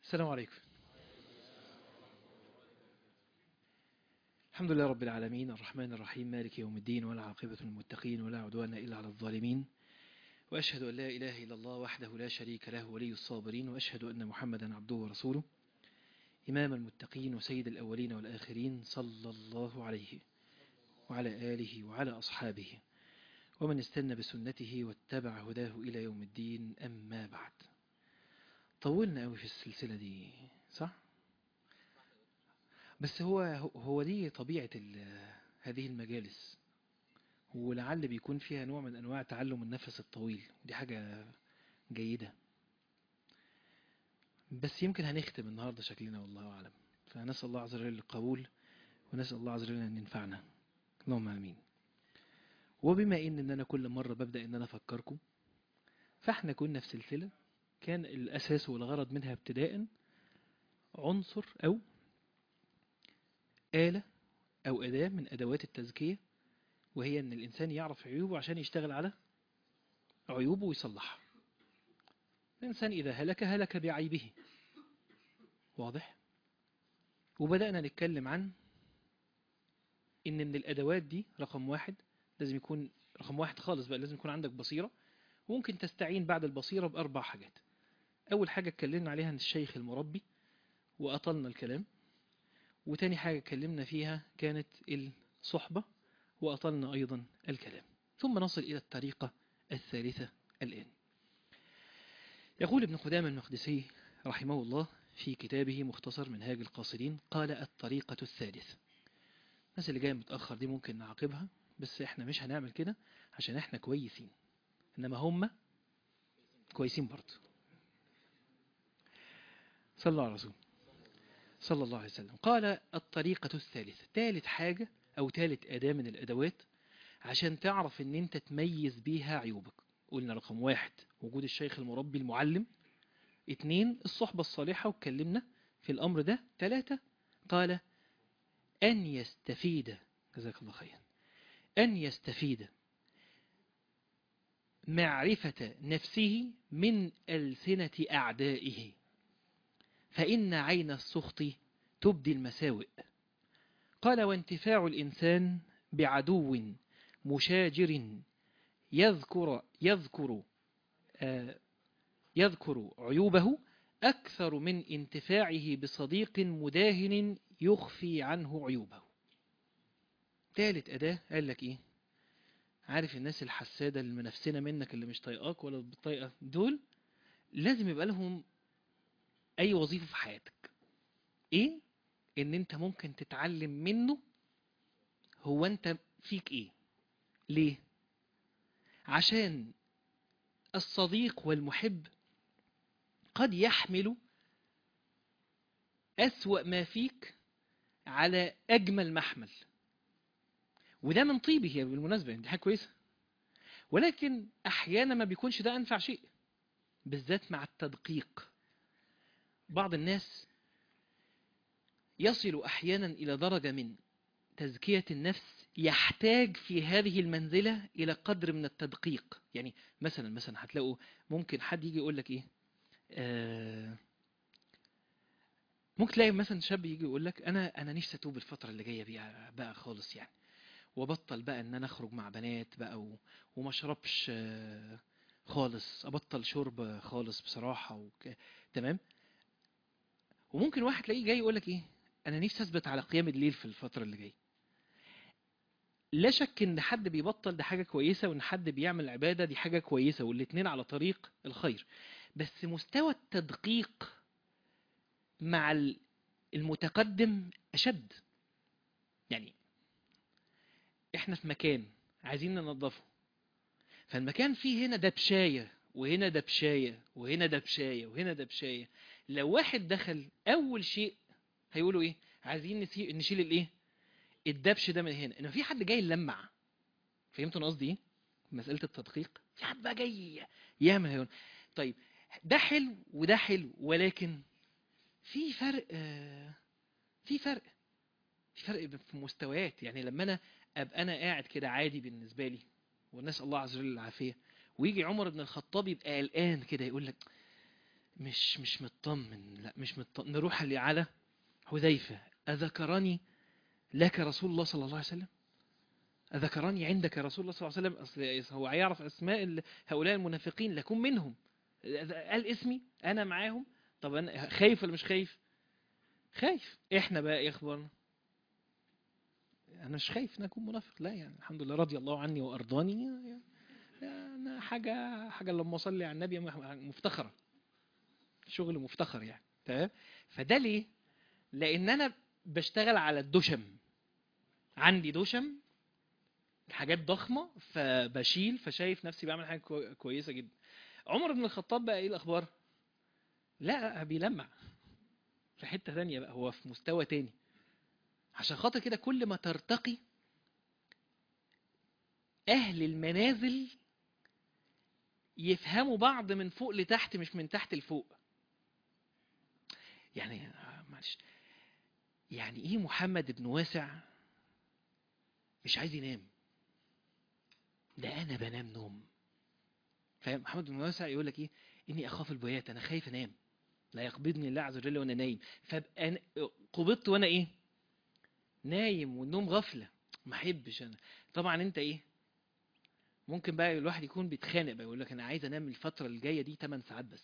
السلام عليكم الحمد لله رب العالمين الرحمن الرحيم مالك يوم الدين ولا عاقبة للمتقين ولا عدوان إلا على الظالمين وأشهد أن لا إله إلا الله وحده لا شريك له ولي الصابرين وأشهد أن محمدا عبده ورسوله إمام المتقين وسيد الأولين والآخرين صلى الله عليه وعلى آله وعلى أصحابه ومن استنى بسنته واتبع هداه إلى يوم الدين أما بعد طولنا قوي في السلسلة دي صح؟ بس هو هو دي طبيعة ال- هذه المجالس ولعل بيكون فيها نوع من أنواع تعلم النفس الطويل دي حاجة جيدة بس يمكن هنختم النهاردة شكلنا والله أعلم فنسأل الله عز وجل القبول ونسأل الله عز وجل أن ينفعنا اللهم آمين وبما إن إن أنا كل مرة ببدأ إن أنا أفكركم فإحنا كنا في سلسلة كان الأساس والغرض منها ابتداء عنصر أو آلة أو أداة من أدوات التزكية وهي أن الإنسان يعرف عيوبه عشان يشتغل على عيوبه ويصلحها الإنسان إذا هلك هلك بعيبه واضح وبدأنا نتكلم عن إن من الأدوات دي رقم واحد لازم يكون رقم واحد خالص بقى لازم يكون عندك بصيرة وممكن تستعين بعد البصيرة بأربع حاجات أول حاجة اتكلمنا عليها عن الشيخ المربي وأطلنا الكلام وتاني حاجة اتكلمنا فيها كانت الصحبة وأطلنا أيضا الكلام ثم نصل إلى الطريقة الثالثة الآن يقول ابن قدامة المقدسي رحمه الله في كتابه مختصر منهاج القاصدين قال الطريقة الثالثة الناس اللي جاية متأخر دي ممكن نعاقبها بس احنا مش هنعمل كده عشان احنا كويسين انما هم كويسين برضه صلى الله على رسول صلى الله عليه وسلم قال الطريقة الثالثة ثالث حاجة أو ثالث أداة من الأدوات عشان تعرف ان انت تميز بيها عيوبك قلنا رقم واحد وجود الشيخ المربي المعلم اتنين الصحبة الصالحة واتكلمنا في الأمر ده ثلاثة قال أن يستفيد جزاك الله خيرا أن يستفيد معرفة نفسه من ألسنة أعدائه فإن عين السخط تبدي المساوئ قال وانتفاع الإنسان بعدو مشاجر يذكر يذكر آه يذكر عيوبه أكثر من انتفاعه بصديق مداهن يخفي عنه عيوبه ثالث أداة قال لك إيه عارف الناس الحسادة المنافسين منك اللي مش طايقاك ولا بتطيقك دول لازم يبقى لهم أي وظيفة في حياتك إيه إن أنت ممكن تتعلم منه هو أنت فيك إيه ليه عشان الصديق والمحب قد يحمل أسوأ ما فيك على أجمل محمل وده من طيبه هي بالمناسبة دي حاجة كويسة ولكن أحيانا ما بيكونش ده أنفع شيء بالذات مع التدقيق بعض الناس يصل أحيانا إلى درجة من تزكية النفس يحتاج في هذه المنزلة إلى قدر من التدقيق يعني مثلا مثلا هتلاقوا ممكن حد يجي يقول لك إيه آه ممكن تلاقي مثلا شاب يجي يقول لك أنا أنا نفسي أتوب الفترة اللي جاية بيها بقى خالص يعني وبطل بقى ان انا اخرج مع بنات بقى و... وما اشربش آه، خالص ابطل شرب خالص بصراحة وك... تمام وممكن واحد تلاقيه جاي يقول لك ايه انا نفسي اثبت على قيام الليل في الفترة اللي جايه لا شك ان حد بيبطل ده حاجة كويسة وان حد بيعمل عبادة دي حاجة كويسة والاتنين على طريق الخير بس مستوى التدقيق مع ال- المتقدم اشد يعني احنا في مكان عايزين ننظفه فالمكان فيه هنا دبشاية وهنا دبشاية وهنا دبشاية وهنا دبشاية لو واحد دخل اول شيء هيقولوا ايه عايزين نسي- نشيل الايه الدبش ده من هنا انما في حد جاي يلمع فهمتوا أنا قصدي ايه مسألة التدقيق في حد بقى جاي يعمل هيقول طيب ده حلو وده حلو ولكن في فرق آه، في فرق في فرق في مستويات يعني لما انا ابقى انا قاعد كده عادي بالنسبه لي ونسال الله عز وجل العافيه ويجي عمر بن الخطاب يبقى قلقان كده يقول لك مش مش مطمن لا مش مطمن نروح اللي على حذيفة أذكرني لك رسول الله صلى الله عليه وسلم أذكرني عندك رسول الله صلى الله عليه وسلم أصل هو هيعرف أسماء ال- هؤلاء المنافقين لكن منهم قال اسمي أنا معاهم طب أنا خايف ولا مش خايف خايف إحنا بقى إيه أخبارنا أنا مش خايف إن أكون منافق لا يعني الحمد لله رضي الله عني وأرضاني يعني أنا حاجة حاجة لما أصلي على النبي مفتخرة شغل مفتخر يعني تمام فده ليه لان انا بشتغل على الدشم عندي دشم حاجات ضخمه فبشيل فشايف نفسي بعمل حاجه كوي- كويسه جدا عمر بن الخطاب بقى ايه الاخبار لا بيلمع في حته ثانيه بقى هو في مستوى تاني عشان خاطر كده كل ما ترتقي اهل المنازل يفهموا بعض من فوق لتحت مش من تحت لفوق يعني آه، معلش يعني ايه محمد بن واسع مش عايز ينام ده انا بنام نوم فاهم محمد بن واسع يقول لك ايه اني اخاف البيات انا خايف انام لا يقبضني الله عز وجل وانا نايم فابقى أنا- قبضت وانا ايه نايم والنوم غفله ما احبش انا طبعا انت ايه ممكن بقى الواحد يكون بيتخانق بقى يقول لك انا عايز انام الفتره الجايه دي 8 ساعات بس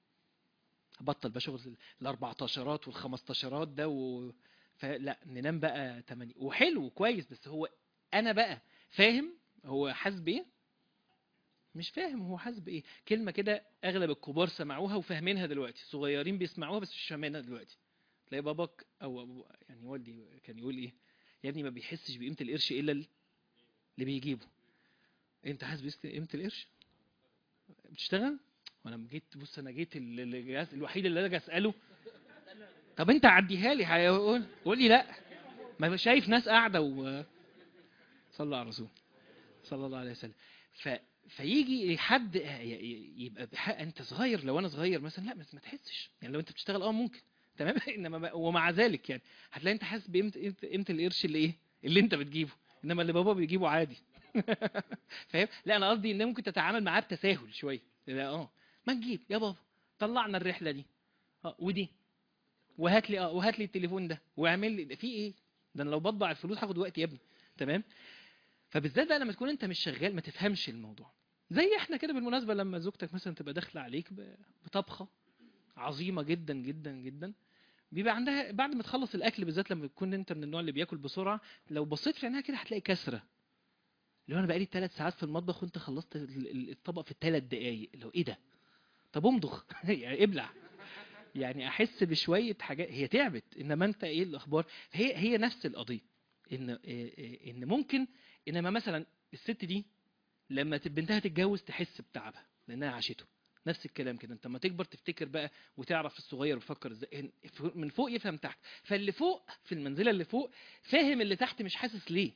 ابطل بقى شغل ال 14 وال 15 ده و... فلا ننام بقى 8 وحلو كويس بس هو انا بقى فاهم هو حاسس بايه مش فاهم هو حاسس بايه كلمه كده اغلب الكبار سمعوها وفاهمينها دلوقتي صغيرين بيسمعوها بس مش فاهمينها دلوقتي تلاقي باباك او أبو يعني والدي كان يقول ايه يا ابني ما بيحسش بقيمه القرش الا اللي بيجيبه انت حاسس بقيمه القرش بتشتغل وانا جيت بص انا جيت ال- ال- الجهاز الوحيد اللي اجي اساله طب انت عديها لي هيقول قول لي لا ما شايف ناس قاعده و صلى على الرسول صلى الله عليه وسلم ف فيجي حد ي- ي- يبقى بحق انت صغير لو انا صغير مثلا لا بس ما تحسش يعني لو انت بتشتغل اه ممكن تمام انما ما- ومع ذلك يعني هتلاقي انت حاسس بقيمه قيمة- قيمه القرش اللي ايه اللي انت بتجيبه انما اللي بابا بيجيبه عادي فاهم لا انا قصدي ان ممكن تتعامل معاه بتساهل شويه لا اه ما نجيب يا بابا طلعنا الرحله دي اه ودي وهات لي اه وهات لي التليفون ده واعمل لي ده في ايه ده انا لو بطبع الفلوس هاخد وقت يا ابني تمام فبالذات بقى لما تكون انت مش شغال ما تفهمش الموضوع زي احنا كده بالمناسبه لما زوجتك مثلا تبقى داخله عليك ب- بطبخه عظيمه جدا جدا جدا بيبقى عندها بعد ما تخلص الاكل بالذات لما تكون انت من النوع اللي بياكل بسرعه لو بصيت في عينها كده هتلاقي كسره اللي هو انا بقالي ثلاث ساعات في المطبخ وانت خلصت ال- ال- الطبق في ثلاث دقايق اللي هو ايه ده طب امضغ يعني ابلع يعني احس بشويه حاجات هي تعبت انما انت ايه الاخبار هي هي نفس القضيه ان إيه- إيه- ان ممكن انما مثلا الست دي لما ت- بنتها تتجوز تحس بتعبها لانها عاشته نفس الكلام كده انت لما تكبر تفتكر بقى وتعرف الصغير بيفكر ازاي إن- ف- من فوق يفهم تحت فاللي فوق في المنزله اللي فوق فاهم اللي تحت مش حاسس ليه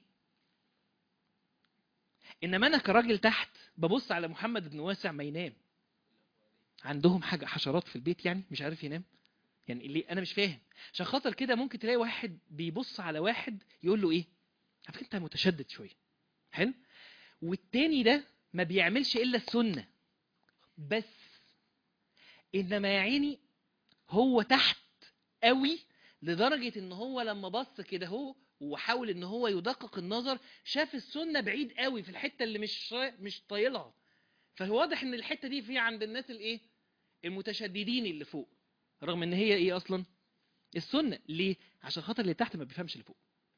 انما انا كراجل تحت ببص على محمد بن واسع ما ينام عندهم حاجه حشرات في البيت يعني مش عارف ينام يعني اللي انا مش فاهم عشان خاطر كده ممكن تلاقي واحد بيبص على واحد يقول له ايه على فكره انت متشدد شويه حلو والتاني ده ما بيعملش الا السنه بس انما يا عيني هو تحت قوي لدرجه ان هو لما بص كده هو وحاول ان هو يدقق النظر شاف السنه بعيد قوي في الحته اللي مش مش طايلها فواضح ان الحته دي في عند الناس الايه المتشددين اللي فوق رغم ان هي ايه اصلا السنه ليه عشان خاطر اللي تحت ما بيفهمش اللي فوق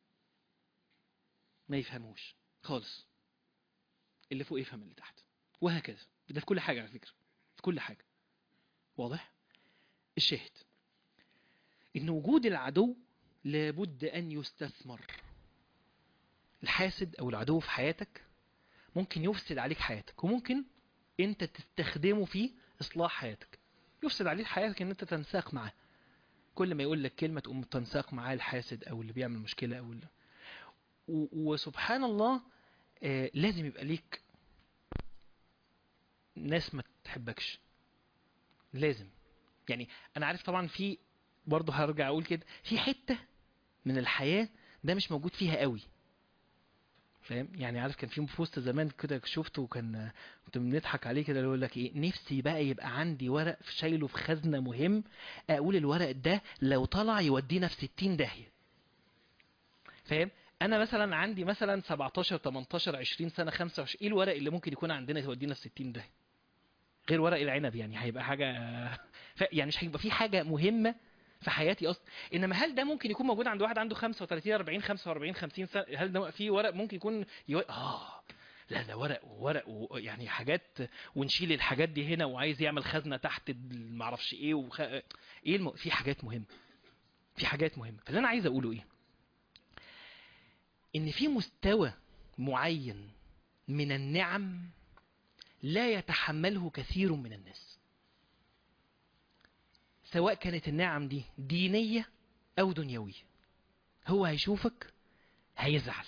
ما يفهموش خالص اللي فوق يفهم اللي تحت وهكذا ده في كل حاجه على فكره في كل حاجه واضح الشاهد ان وجود العدو لابد ان يستثمر الحاسد او العدو في حياتك ممكن يفسد عليك حياتك وممكن انت تستخدمه في اصلاح حياتك يفسد عليك حياتك ان انت تنساق معاه كل ما يقول لك كلمه تقوم تنساق معاه الحاسد او اللي بيعمل مشكله او اللي و- وسبحان الله آه، لازم يبقى ليك ناس ما تحبكش لازم يعني انا عارف طبعا في برضه هرجع اقول كده في حته من الحياه ده مش موجود فيها قوي فاهم يعني عارف كان في بوست زمان كده شفته وكان كنت بنضحك عليه كده اللي يقول لك ايه نفسي بقى يبقى عندي ورق في شايله في خزنه مهم اقول الورق ده لو طلع يودينا في 60 داهيه فاهم انا مثلا عندي مثلا 17 18 20 سنه 25 ايه الورق اللي ممكن يكون عندنا يودينا في 60 داهيه غير ورق العنب يعني هيبقى حاجه ف... يعني مش هيبقى في حاجه مهمه في حياتي اصلا انما هل ده ممكن يكون موجود عند واحد عنده 35 40 45 50 سنه هل ده في ورق ممكن يكون يو... اه لا ده ورق وورق و... يعني حاجات ونشيل الحاجات دي هنا وعايز يعمل خزنه تحت معرفش ايه وخ... ايه الم... في حاجات مهمه في حاجات مهمه فاللي انا عايز اقوله ايه ان في مستوى معين من النعم لا يتحمله كثير من الناس سواء كانت النعم دي دينية أو دنيوية هو هيشوفك هيزعل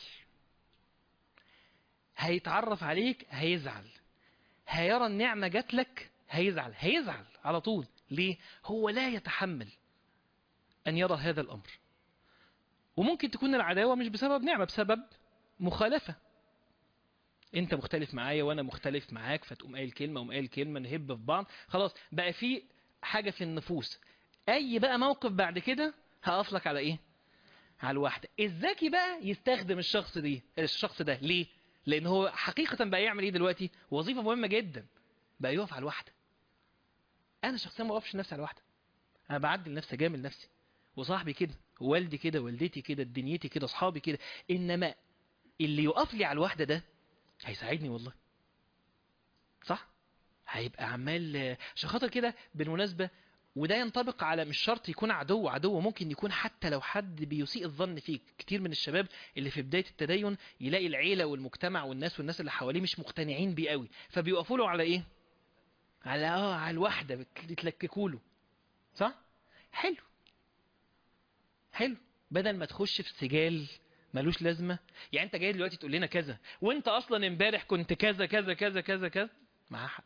هيتعرف عليك هيزعل هيرى النعمة جات لك هيزعل هيزعل على طول ليه؟ هو لا يتحمل أن يرى هذا الأمر وممكن تكون العداوة مش بسبب نعمة بسبب مخالفة انت مختلف معايا وانا مختلف معاك فتقوم قايل كلمه وقوم قايل كلمه نهب في بعض خلاص بقى في حاجه في النفوس اي بقى موقف بعد كده هقف لك على ايه على الواحده الذكي بقى يستخدم الشخص دي الشخص ده ليه لان هو حقيقه بقى يعمل ايه دلوقتي وظيفه مهمه جدا بقى يقف على الواحده انا شخصيا ما بقفش نفسي على الواحده انا بعدل نفسي جامل نفسي وصاحبي كده ووالدي كده والدتي كده دنيتي كده اصحابي كده انما اللي يقف لي على الواحده ده هيساعدني والله صح هيبقى عمال عشان خاطر كده بالمناسبة وده ينطبق على مش شرط يكون عدو عدو ممكن يكون حتى لو حد بيسيء الظن فيك كتير من الشباب اللي في بداية التدين يلاقي العيلة والمجتمع والناس والناس اللي حواليه مش مقتنعين بيه قوي فبيوقفوا له على ايه على اه على الواحدة بيتلككوا له صح حلو حلو بدل ما تخش في سجال ملوش لازمة يعني انت جاي دلوقتي تقول لنا كذا وانت اصلا امبارح كنت كذا كذا كذا كذا كذا معاه حق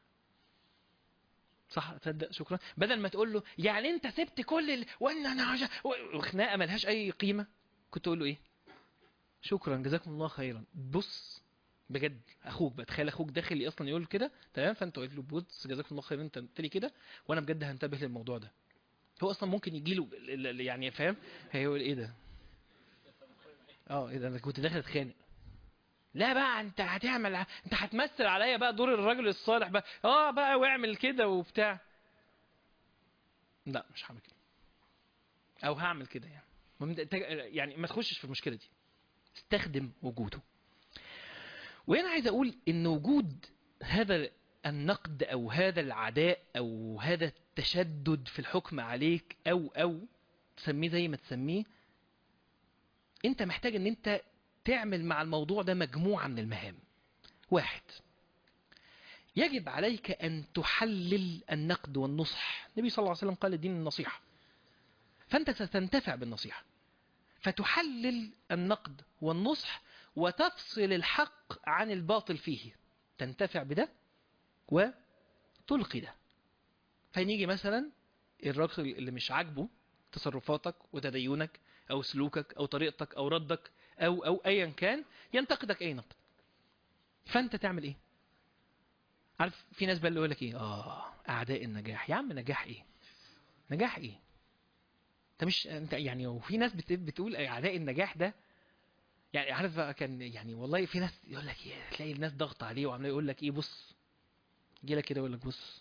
صح تصدق شكرا بدل ما تقول له يعني انت سبت كل ال... وان انا عجا... وخناقه ملهاش اي قيمه كنت تقول له ايه شكرا جزاكم الله خيرا بص بجد اخوك بقى تخيل اخوك داخل اصلا يقول كده تمام فانت قلت له بص جزاكم الله خيرا انت قلت لي كده وانا بجد هنتبه للموضوع ده هو اصلا ممكن يجي له يعني فاهم هيقول ايه ده اه ايه ده انا كنت داخل اتخانق لا بقى انت هتعمل انت هتمثل عليا بقى دور الرجل الصالح بقى اه بقى واعمل كده وبتاع لا مش هعمل كده او هعمل كده يعني يعني ما تخشش في المشكله دي استخدم وجوده وهنا عايز اقول ان وجود هذا النقد او هذا العداء او هذا التشدد في الحكم عليك او او تسميه زي ما تسميه انت محتاج ان انت تعمل مع الموضوع ده مجموعة من المهام واحد يجب عليك أن تحلل النقد والنصح النبي صلى الله عليه وسلم قال الدين النصيحة فأنت ستنتفع بالنصيحة فتحلل النقد والنصح وتفصل الحق عن الباطل فيه تنتفع بده وتلقي ده فنيجي مثلا الراجل اللي مش عاجبه تصرفاتك وتدينك أو سلوكك أو طريقتك أو ردك أو أو أيا كان ينتقدك أي نقد فأنت تعمل إيه عارف في ناس بقى اللي يقول لك إيه آه أعداء النجاح يا عم نجاح إيه نجاح إيه أنت مش أنت يعني وفي ناس بتقول أعداء النجاح ده يعني عارف بقى كان يعني والله في ناس يقول لك إيه تلاقي الناس ضغط عليه وعمال يقول لك إيه بص يجي لك كده يقول لك بص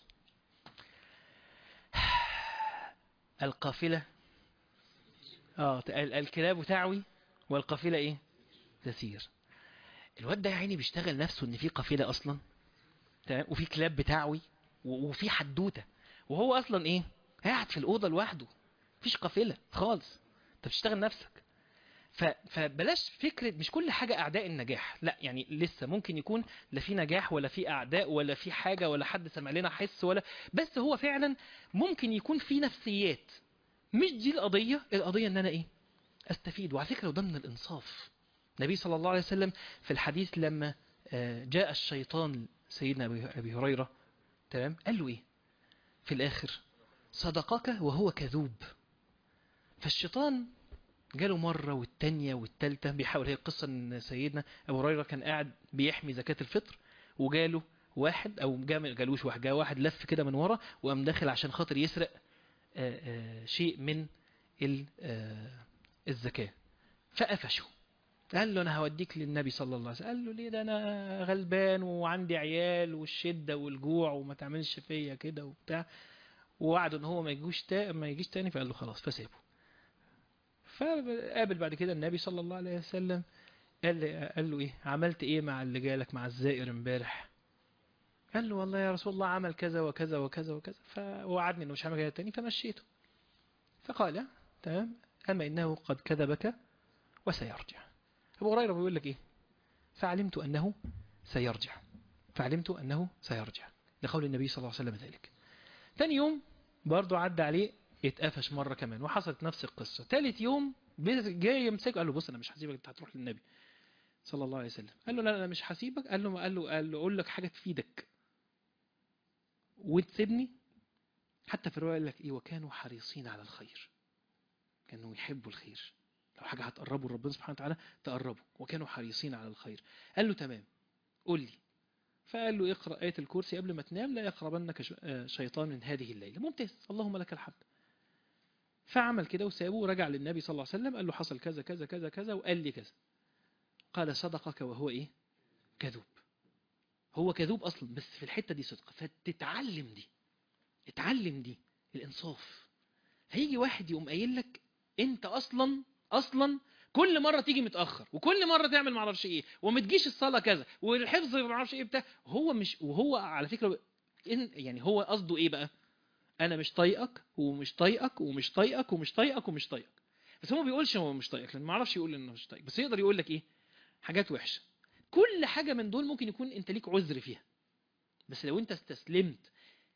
القافلة اه الكلاب تعوي والقافلة ايه تسير الواد ده يا عيني بيشتغل نفسه ان في قافلة اصلا تمام وفي كلاب بتعوي وفي حدوتة وهو اصلا ايه قاعد في الاوضة لوحده مفيش قافلة خالص انت بتشتغل نفسك فبلاش فكرة مش كل حاجة أعداء النجاح لا يعني لسه ممكن يكون لا في نجاح ولا في أعداء ولا في حاجة ولا حد سمع لنا حس ولا بس هو فعلا ممكن يكون في نفسيات مش دي القضية القضية ان انا ايه استفيد وعلى فكرة وده من الانصاف النبي صلى الله عليه وسلم في الحديث لما جاء الشيطان سيدنا ابي هريرة تمام قال له ايه في الاخر صدقك وهو كذوب فالشيطان جاله مرة والتانية والتالتة بيحاول هي القصة ان سيدنا ابو هريرة كان قاعد بيحمي زكاة الفطر وجاله واحد او جا ما جالوش واحد جا واحد لف كده من ورا وقام داخل عشان خاطر يسرق آه، آه، شيء من ال- آه، الزكاة فقفشه قال له انا هوديك للنبي صلى الله عليه وسلم قال له ليه ده انا غلبان وعندي عيال والشدة والجوع وما تعملش فيا كده وبتاع ووعده ان هو ما يجوش تا... ما يجيش تاني فقال له خلاص فسابه فقابل بعد كده النبي صلى الله عليه وسلم قال لي قال له ايه عملت ايه مع اللي جالك مع الزائر امبارح قال له والله يا رسول الله عمل كذا وكذا وكذا وكذا فوعدني انه مش هعمل كده تاني فمشيته فقال تمام اما انه قد كذبك وسيرجع ابو هريره بيقول لك ايه فعلمت انه سيرجع فعلمت انه سيرجع لقول النبي صلى الله عليه وسلم ذلك تاني يوم برضه عدى عليه اتقفش مرة كمان وحصلت نفس القصة تالت يوم بي- جاي يمسكه قال له بص انا مش هسيبك انت هتروح للنبي صلى الله عليه وسلم قال له لا انا مش هسيبك قال له قال له قال له اقول لك حاجة تفيدك وتسيبني حتى في الرواية قال لك ايه وكانوا حريصين على الخير كانوا يحبوا الخير لو حاجة هتقربوا لربنا سبحانه وتعالى تقربوا وكانوا حريصين على الخير قال له تمام قول لي فقال له اقرأ آية الكرسي قبل ما تنام لا يقربنك ش- آه، شيطان من هذه الليلة ممتاز اللهم لك الحمد فعمل كده وسابه ورجع للنبي صلى الله عليه وسلم قال له حصل كذا كذا كذا كذا وقال لي كذا قال صدقك وهو ايه كذوب هو كذوب اصلا بس في الحتة دي صدق فتتعلم دي اتعلم دي الانصاف هيجي واحد يقوم قايل لك انت اصلا اصلا كل مره تيجي متاخر وكل مره تعمل ما اعرفش ايه وما تجيش الصلاه كذا والحفظ ما اعرفش ايه بتاع هو مش وهو على فكره إن يعني هو قصده ايه بقى انا مش طايقك ومش طايقك ومش طايقك ومش طايقك ومش طايقك بس هو ما بيقولش هو مش طايقك لان ما اعرفش يقول انه مش طايقك بس يقدر يقول لك ايه حاجات وحشه كل حاجه من دول ممكن يكون انت ليك عذر فيها بس لو انت استسلمت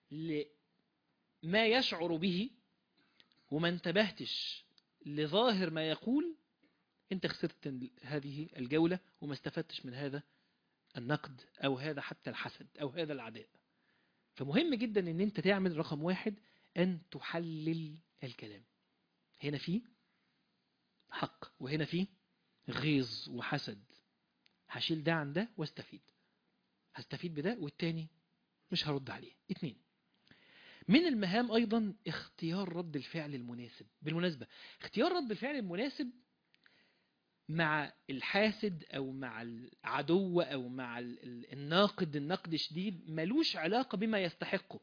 لما يشعر به وما انتبهتش لظاهر ما يقول انت خسرت ال- هذه الجولة وما استفدتش من هذا النقد او هذا حتى الحسد او هذا العداء فمهم جدا ان انت تعمل رقم واحد ان تحلل الكلام هنا في حق وهنا في غيظ وحسد هشيل ده عن ده واستفيد هستفيد بده والتاني مش هرد عليه اتنين من المهام ايضا اختيار رد الفعل المناسب بالمناسبة اختيار رد الفعل المناسب مع الحاسد او مع العدو او مع ال- ال- الناقد النقد شديد ملوش علاقة بما يستحقه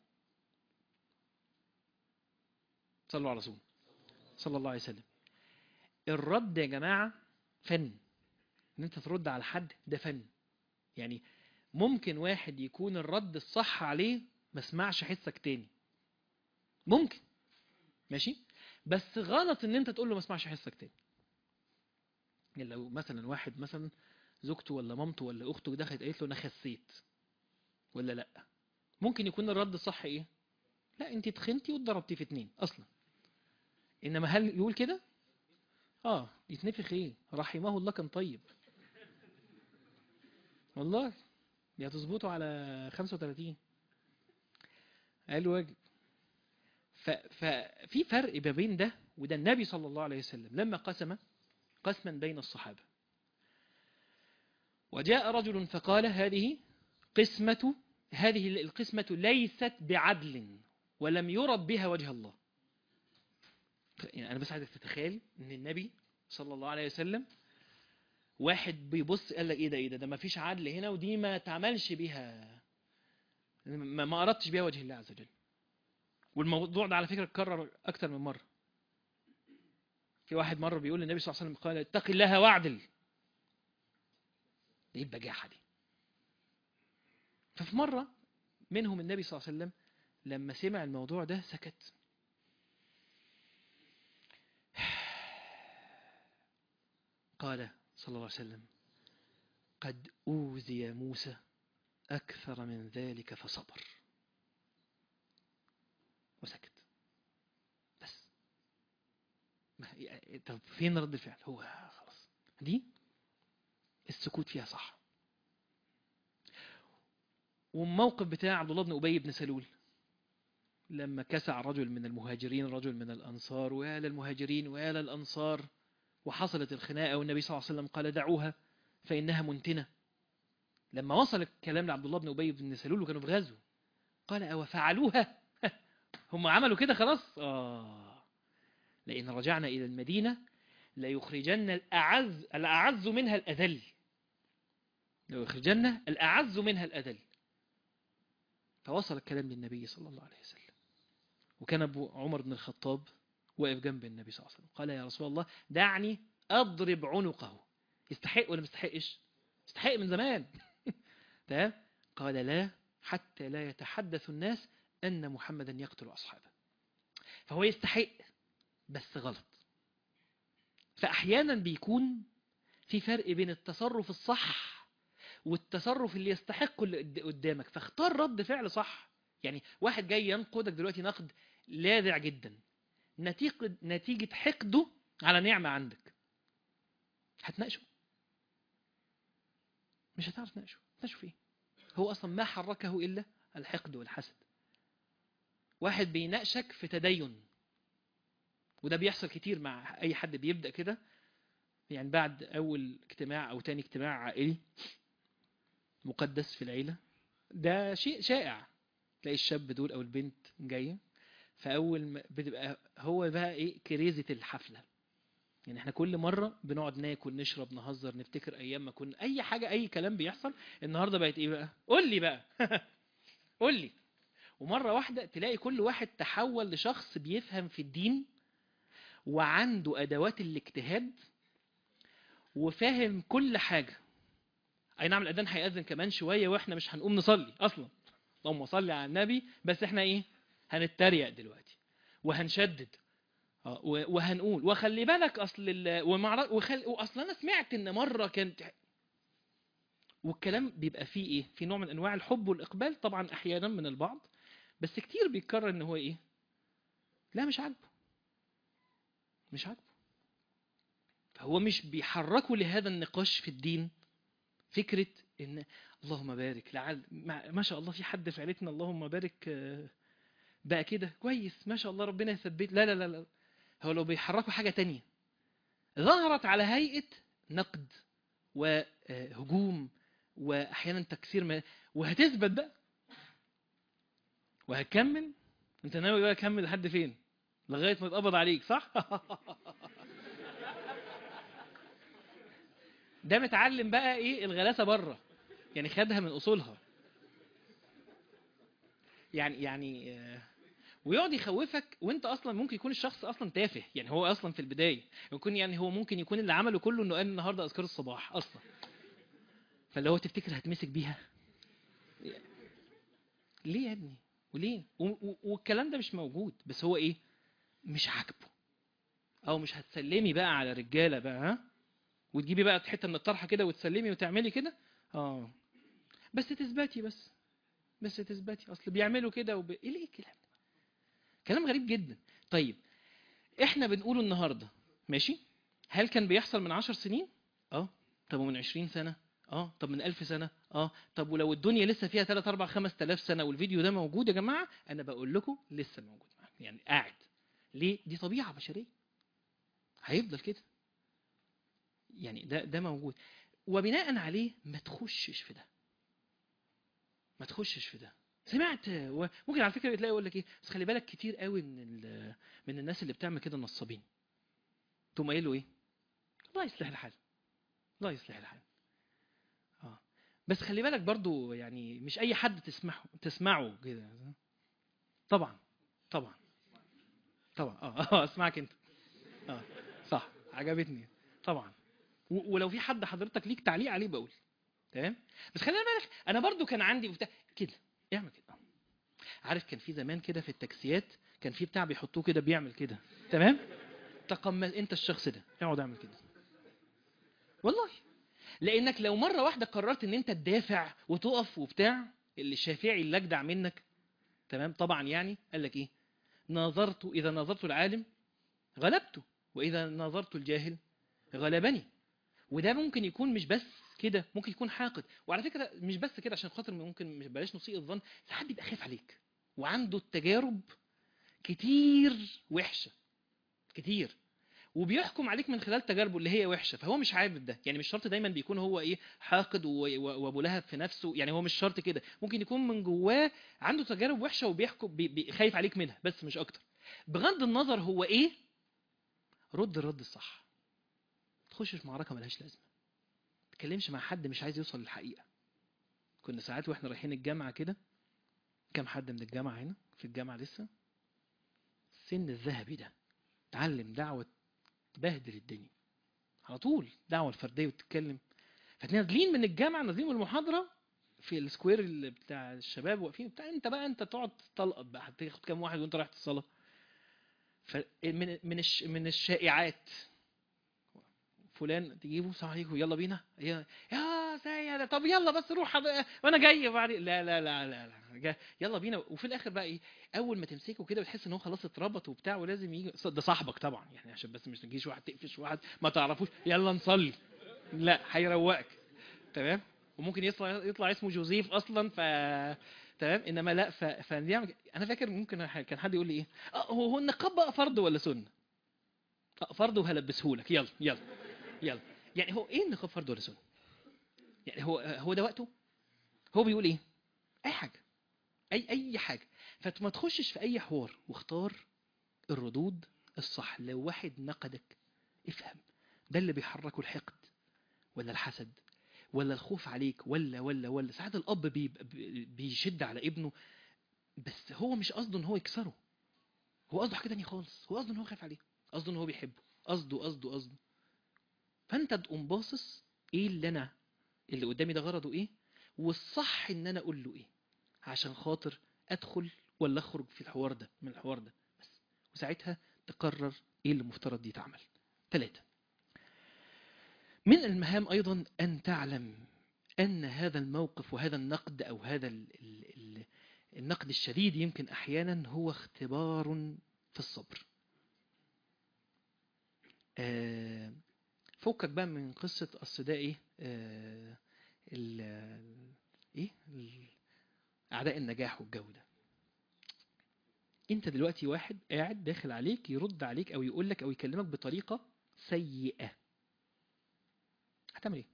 صلوا على رسول صلى الله عليه وسلم الرد يا جماعة فن ان انت ترد على حد ده فن يعني ممكن واحد يكون الرد الصح عليه ما اسمعش حسك تاني ممكن ماشي بس غلط ان انت تقول له ما اسمعش حسك تاني يعني لو مثلا واحد مثلا زوجته ولا مامته ولا اخته دخلت قالت له انا خسيت ولا لا ممكن يكون الرد الصح ايه لا انت تخنتي واتضربتي في اتنين اصلا انما هل يقول كده اه يتنفخ ايه رحمه الله كان طيب والله دي هتظبطه على 35 قال واجب ف- ففي فرق ما بين ده وده النبي صلى الله عليه وسلم لما قسم قسما بين الصحابة وجاء رجل فقال هذه قسمة هذه القسمة ليست بعدل ولم يرد بها وجه الله يعني أنا بس عايزك تتخيل إن النبي صلى الله عليه وسلم واحد بيبص قال لك إيه ده إيه ده ده ما فيش عدل هنا ودي ما تعملش بيها ما ما أردتش بيها وجه الله عز وجل والموضوع ده على فكرة اتكرر أكتر من مرة في واحد مرة بيقول للنبي صلى الله عليه وسلم قال اتق الله واعدل ايه البجاحة دي ففي مرة منهم النبي صلى الله عليه وسلم لما سمع الموضوع ده سكت قال صلى الله عليه وسلم قد أوذي موسى أكثر من ذلك فصبر وسكت بس ما يعني طب فين رد الفعل هو خلاص دي السكوت فيها صح والموقف بتاع عبد الله بن أبي بن سلول لما كسع رجل من المهاجرين رجل من الأنصار ويا للمهاجرين ويا للأنصار وحصلت الخناقة والنبي صلى الله عليه وسلم قال دعوها فإنها منتنة لما وصل الكلام لعبد الله بن أبي بن سلول وكانوا في غزو قال أو فعلوها هم عملوا كده خلاص آه لئن رجعنا إلى المدينة ليخرجن الأعز الأعز منها الأذل ليخرجن الأعز منها الأذل فوصل الكلام للنبي صلى الله عليه وسلم وكان أبو عمر بن الخطاب واقف جنب النبي صلى الله عليه وسلم قال يا رسول الله دعني أضرب عنقه يستحق ولا مستحقش يستحق من زمان تمام قال لا حتى لا يتحدث الناس أن محمدا يقتل أصحابه فهو يستحق بس غلط فأحيانا بيكون في فرق بين التصرف الصح والتصرف اللي يستحق اللي قدامك فاختار رد فعل صح يعني واحد جاي ينقدك دلوقتي نقد لاذع جدا نتيجة نتيجة حقده على نعمة عندك هتناقشه مش هتعرف تناقشه تناقشه فيه هو أصلا ما حركه إلا الحقد والحسد واحد بيناقشك في تدين وده بيحصل كتير مع أي حد بيبدأ كده يعني بعد أول اجتماع أو تاني اجتماع عائلي مقدس في العيلة ده شيء شائع تلاقي الشاب دول أو البنت جاية فأول ما بتبقى هو بقى إيه كريزة الحفلة يعني احنا كل مرة بنقعد ناكل نشرب نهزر نفتكر أيام ما كنا أي حاجة أي كلام بيحصل النهاردة بقت إيه بقى قول لي بقى قول لي ومرة واحدة تلاقي كل واحد تحول لشخص بيفهم في الدين وعنده أدوات الاجتهاد وفاهم كل حاجة أي نعم الأذان هيأذن كمان شوية وإحنا مش هنقوم نصلي أصلا اللهم صل على النبي بس إحنا إيه هنتريق دلوقتي وهنشدد آه، و- وهنقول وخلي بالك اصل ال... ومعر... وخل... واصل انا سمعت ان مره كانت والكلام بيبقى فيه ايه في نوع من انواع الحب والاقبال طبعا احيانا من البعض بس كتير بيتكرر ان هو ايه لا مش عاجبه مش عاجبه فهو مش بيحركوا لهذا النقاش في الدين فكرة ان اللهم بارك لعل ما ما شاء الله في حد في عيلتنا اللهم بارك آه، بقى كده كويس ما شاء الله ربنا يثبت لا لا لا لا هو لو بيحركوا حاجة تانية ظهرت على هيئة نقد وهجوم وأحيانا تكسير ما وهتثبت بقى وهتكمل انت ناوي بقى تكمل لحد فين لغاية ما يتقبض عليك صح ده متعلم بقى ايه الغلاسة بره يعني خدها من اصولها يعني يعني آه، ويقعد يخوفك وانت اصلا ممكن يكون الشخص اصلا تافه يعني هو اصلا في البدايه يكون يعني هو ممكن يكون اللي عمله كله انه قال النهارده اذكار الصباح اصلا فاللي هو تفتكر هتمسك بيها ليه يا ابني وليه و- و- والكلام ده مش موجود بس هو ايه مش عاجبه او مش هتسلمي بقى على رجاله بقى ها وتجيبي بقى حته من الطرحه كده وتسلمي وتعملي كده اه بس تثبتي بس بس تثبتي اصل بيعملوا كده وب... ايه ليه الكلام ده كلام غريب جدا طيب احنا بنقوله النهارده ماشي هل كان بيحصل من عشر سنين اه طب ومن عشرين سنة اه طب من ألف سنة اه طب ولو الدنيا لسه فيها 3 4 5000 سنة والفيديو ده موجود يا جماعة انا بقول لكم لسه موجود معاكم يعني قاعد ليه دي طبيعة بشرية هيفضل كده يعني ده ده موجود وبناء عليه ما تخشش في ده ما تخشش في ده سمعت وممكن على فكره تلاقي يقول لك ايه بس خلي بالك كتير قوي من ال- من الناس اللي بتعمل كده نصابين تقوم قايل له ايه الله يصلح الحال الله يصلح الحال اه بس خلي بالك برضو يعني مش اي حد تسمعه تسمعه كده طبعا طبعا طبعا اه اه اسمعك انت اه صح عجبتني طبعا و- ولو في حد حضرتك ليك تعليق عليه بقول تمام بس خلي بالك انا برضو كان عندي بتاع كده اعمل كده عارف كان في زمان كده في التاكسيات كان في بتاع بيحطوه كده بيعمل كده تمام تقمص انت الشخص ده اقعد اعمل كده والله لانك لو مره واحده قررت ان انت تدافع وتقف وبتاع اللي الشافعي اللي اجدع منك تمام طبعا يعني قال لك ايه ناظرت اذا ناظرت العالم غلبته واذا ناظرت الجاهل غلبني وده ممكن يكون مش بس كده ممكن يكون حاقد وعلى فكره مش بس كده عشان خاطر ممكن مش بلاش نسيء الظن ساعات بيبقى خايف عليك وعنده التجارب كتير وحشه كتير وبيحكم عليك من خلال تجاربه اللي هي وحشه فهو مش عارف ده يعني مش شرط دايما بيكون هو ايه حاقد و- و- وابو لهب في نفسه يعني هو مش شرط كده ممكن يكون من جواه عنده تجارب وحشه وبيحكم بي بي خايف عليك منها بس مش اكتر بغض النظر هو ايه رد الرد الصح تخش في معركه ملهاش لازمه ما تتكلمش مع حد مش عايز يوصل للحقيقه كنا ساعات واحنا رايحين الجامعه كده كام حد من الجامعه هنا في الجامعه لسه السن الذهبي ده تعلم دعوه تبهدل الدنيا على طول دعوه الفرديه وتتكلم فنازلين من الجامعه نازلين من المحاضره في السكوير اللي بتاع الشباب واقفين بتاع انت بقى انت تقعد تطلقط بقى هتاخد كام واحد وانت رايح الصلاه فمن من الش من الشائعات فلان تجيبه السلام عليكم يلا بينا يا يا سيدة طب يلا بس روح حض- وانا جاي بعد لا لا لا لا, لا. جا- يلا بينا وفي الاخر بقى ايه اول ما تمسكه كده بتحس ان هو خلاص اتربط وبتاع ولازم يجي ده صاحبك طبعا يعني عشان بس مش تجيش واحد تقفش واحد ما تعرفوش يلا نصلي لا هيروقك تمام وممكن يطلع يطلع اسمه جوزيف اصلا ف تمام انما لا ف... فنعمل انا فاكر ممكن كان حد يقول لي ايه اه هو هو النقاب بقى فرض ولا سنه آه، فرض وهلبسه لك يلا يلا يلا يعني هو ايه النقاب فرض ولا سنه يعني هو هو ده وقته هو بيقول ايه اي حاجه اي اي حاجه فما تخشش في اي حوار واختار الردود الصح لو واحد نقدك افهم ده اللي بيحركه الحقد ولا الحسد ولا الخوف عليك ولا ولا ولا ساعات الاب بيبقى بي- بيشد على ابنه بس هو مش قصده ان هو يكسره هو قصده حاجه تانية خالص هو قصده ان هو خايف عليه قصده ان هو بيحبه قصده قصده قصده فانت تقوم باصص ايه اللي انا اللي قدامي ده غرضه ايه والصح ان انا اقول له ايه عشان خاطر ادخل ولا اخرج في الحوار ده من الحوار ده بس وساعتها تقرر ايه اللي مفترض يتعمل ثلاثة من المهام ايضا ان تعلم ان هذا الموقف وهذا النقد او هذا ال ال ال النقد الشديد يمكن احيانا هو اختبار في الصبر آه، فكك بقى من قصة أصل ده إيه آه، ال إيه ال- أعداء النجاح والجو ده أنت دلوقتي واحد قاعد داخل عليك يرد عليك أو يقول لك أو يكلمك بطريقة سيئة هتعمل إيه؟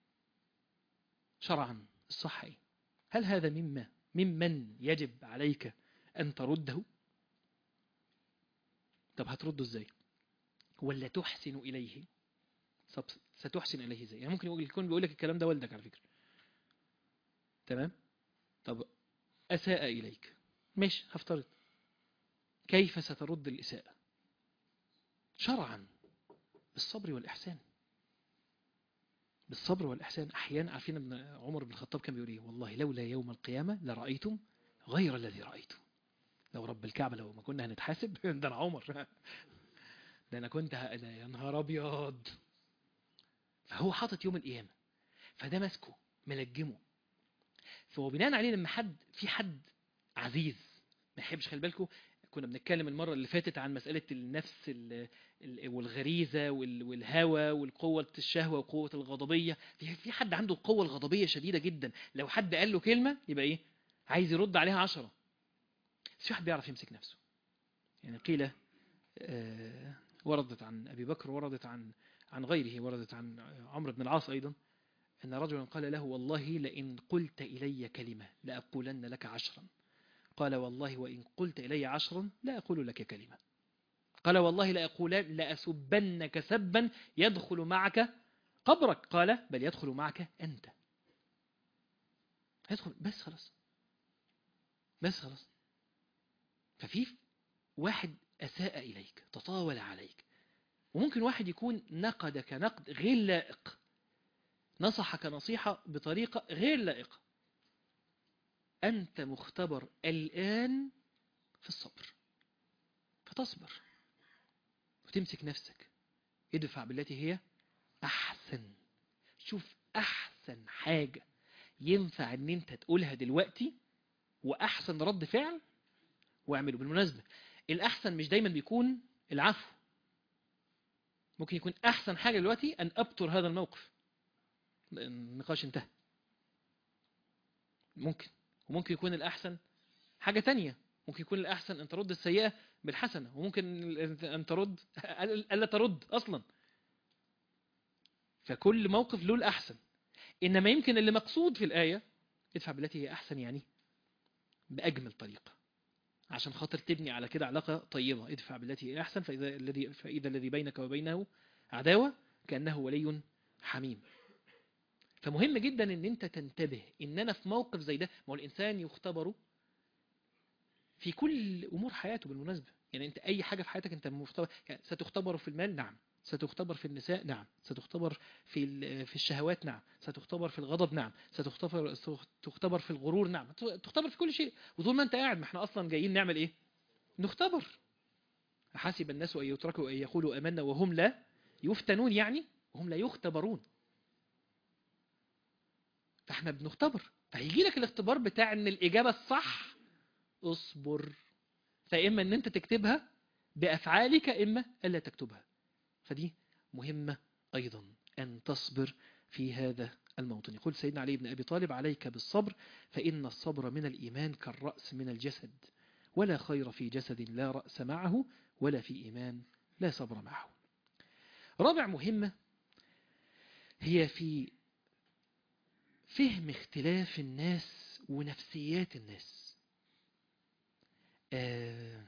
شرعا الصح إيه؟ هل هذا مما ممن يجب عليك أن ترده؟ طب هترده إزاي؟ ولا تحسن إليه؟ طب ستحسن اليه ازاي يعني ممكن يقول- يكون بيقول لك الكلام ده والدك على فكره تمام طب اساء اليك ماشي هفترض كيف سترد الاساءه شرعا بالصبر والاحسان بالصبر والاحسان احيانا عارفين ابن عمر بن الخطاب كان بيقول ايه والله لولا يوم القيامه لرايتم غير الذي رايته لو رب الكعبه لو ما كنا هنتحاسب ده انا عمر ده انا كنت ه- ده يا نهار ابيض فهو حاطط يوم القيامة فده ماسكه ملجمه فهو بناء عليه لما حد في حد عزيز ما يحبش خلي بالكم كنا بنتكلم المرة اللي فاتت عن مسألة النفس ال- ال- والغريزة وال- والهوى والقوة الشهوة وقوة الغضبية في في حد عنده القوة الغضبية شديدة جدا لو حد قال له كلمة يبقى ايه عايز يرد عليها عشرة بس في واحد بيعرف يمسك نفسه يعني قيل آه، وردت عن أبي بكر وردت عن عن غيره وردت عن عمرو بن العاص أيضا أن رجلا قال له والله لئن قلت إلي كلمة لأقولن لك عشرا قال والله وإن قلت إلي عشرا لا أقول لك كلمة قال والله لأقولن لأسبنك سبا يدخل معك قبرك قال بل يدخل معك أنت يدخل بس خلاص بس خلاص ففي واحد أساء إليك تطاول عليك وممكن واحد يكون نقدك نقد غير لائق نصحك نصيحة بطريقة غير لائقة أنت مختبر الآن في الصبر فتصبر وتمسك نفسك ادفع بالتي هي أحسن شوف أحسن حاجة ينفع أن أنت تقولها دلوقتي وأحسن رد فعل واعمله بالمناسبة الأحسن مش دايما بيكون العفو ممكن يكون أحسن حاجة دلوقتي أن أبطر هذا الموقف النقاش انتهى ممكن وممكن يكون الأحسن حاجة تانية ممكن يكون الاحسن ان ترد السيئه بالحسنه وممكن ان ترد الا ترد اصلا فكل موقف له الاحسن انما يمكن اللي مقصود في الايه ادفع بالتي هي احسن يعني باجمل طريقه عشان خاطر تبني على كده علاقه طيبه ادفع بالتي هي احسن فاذا الذي فاذا الذي بينك وبينه عداوه كانه ولي حميم فمهم جدا ان انت تنتبه ان انا في موقف زي ده ما هو الانسان يختبر في كل امور حياته بالمناسبه يعني انت اي حاجه في حياتك انت مختبر يعني ستختبر في المال نعم ستختبر في النساء نعم ستختبر في ال- في الشهوات نعم ستختبر في الغضب نعم ستختبر تختبر في الغرور نعم تختبر في كل شيء وطول ما انت قاعد ما احنا اصلا جايين نعمل ايه نختبر حسب الناس ان يتركوا ان يقولوا امنا وهم لا يفتنون يعني وهم لا يختبرون فاحنا بنختبر فهيجي لك الاختبار بتاع ان الاجابه الصح اصبر فاما ان انت تكتبها بافعالك اما الا تكتبها فدي مهمه ايضا ان تصبر في هذا الموطن يقول سيدنا علي بن ابي طالب عليك بالصبر فان الصبر من الايمان كالراس من الجسد ولا خير في جسد لا راس معه ولا في ايمان لا صبر معه رابع مهمه هي في فهم اختلاف الناس ونفسيات الناس آه،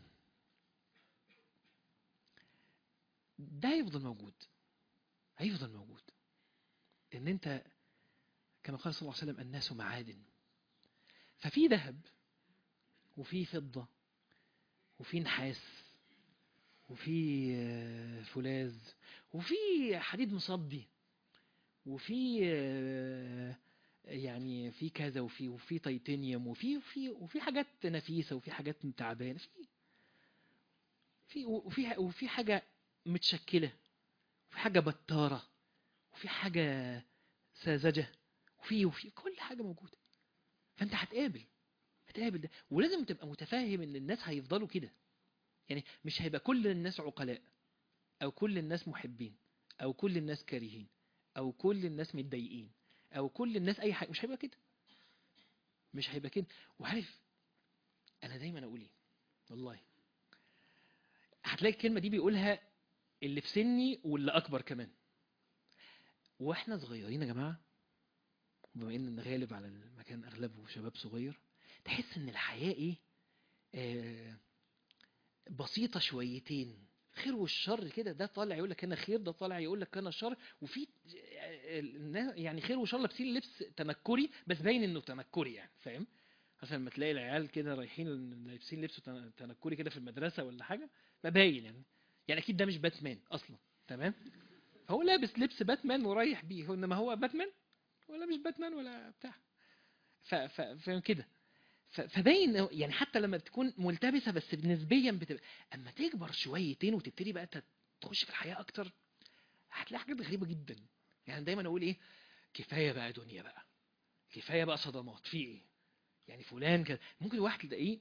ده هيفضل موجود هيفضل موجود ان انت كما قال صلى الله عليه وسلم الناس معادن ففي ذهب وفي فضة وفي نحاس وفي آه، فولاذ وفي حديد مصدي وفي آه، يعني في كذا وفي وفي تيتانيوم وفي وفي وفي حاجات نفيسه وفي حاجات تعبانه في في وفي وفي حاجه متشكله وفي حاجه بتاره وفي حاجه ساذجه وفي وفي كل حاجه موجوده فانت هتقابل هتقابل ده ولازم تبقى متفاهم ان الناس هيفضلوا كده يعني مش هيبقى كل الناس عقلاء او كل الناس محبين او كل الناس كارهين او كل الناس متضايقين او كل الناس اي حاجه مش هيبقى كده مش هيبقى كده وعارف انا دايما اقول ايه والله هتلاقي الكلمه دي بيقولها اللي في سني واللي اكبر كمان واحنا صغيرين يا جماعه بما ان غالب على المكان اغلبه شباب صغير تحس ان الحياه ايه آه بسيطه شويتين خير والشر كده ده طالع يقول لك انا خير ده طالع يقول لك انا شر وفي الناس- يعني خير وشر لابسين لبس تنكري بس باين انه تنكري يعني فاهم عشان لما تلاقي العيال كده رايحين لابسين لبس تن- تنكري كده في المدرسه ولا حاجه ما باين يعني يعني اكيد ده مش باتمان اصلا تمام هو لابس لبس باتمان ورايح بيه هو انما هو باتمان ولا مش باتمان ولا بتاع ف ف فاهم كده ف- فباين يعني حتى لما بتكون ملتبسه بس نسبيا بتبقى اما تكبر شويتين وتبتدي بقى تت- تخش في الحياه اكتر هتلاقي حاجات غريبه جدا يعني دايما اقول ايه كفايه بقى دنيا بقى كفايه بقى صدمات في ايه يعني فلان كده ممكن واحد تلاقيه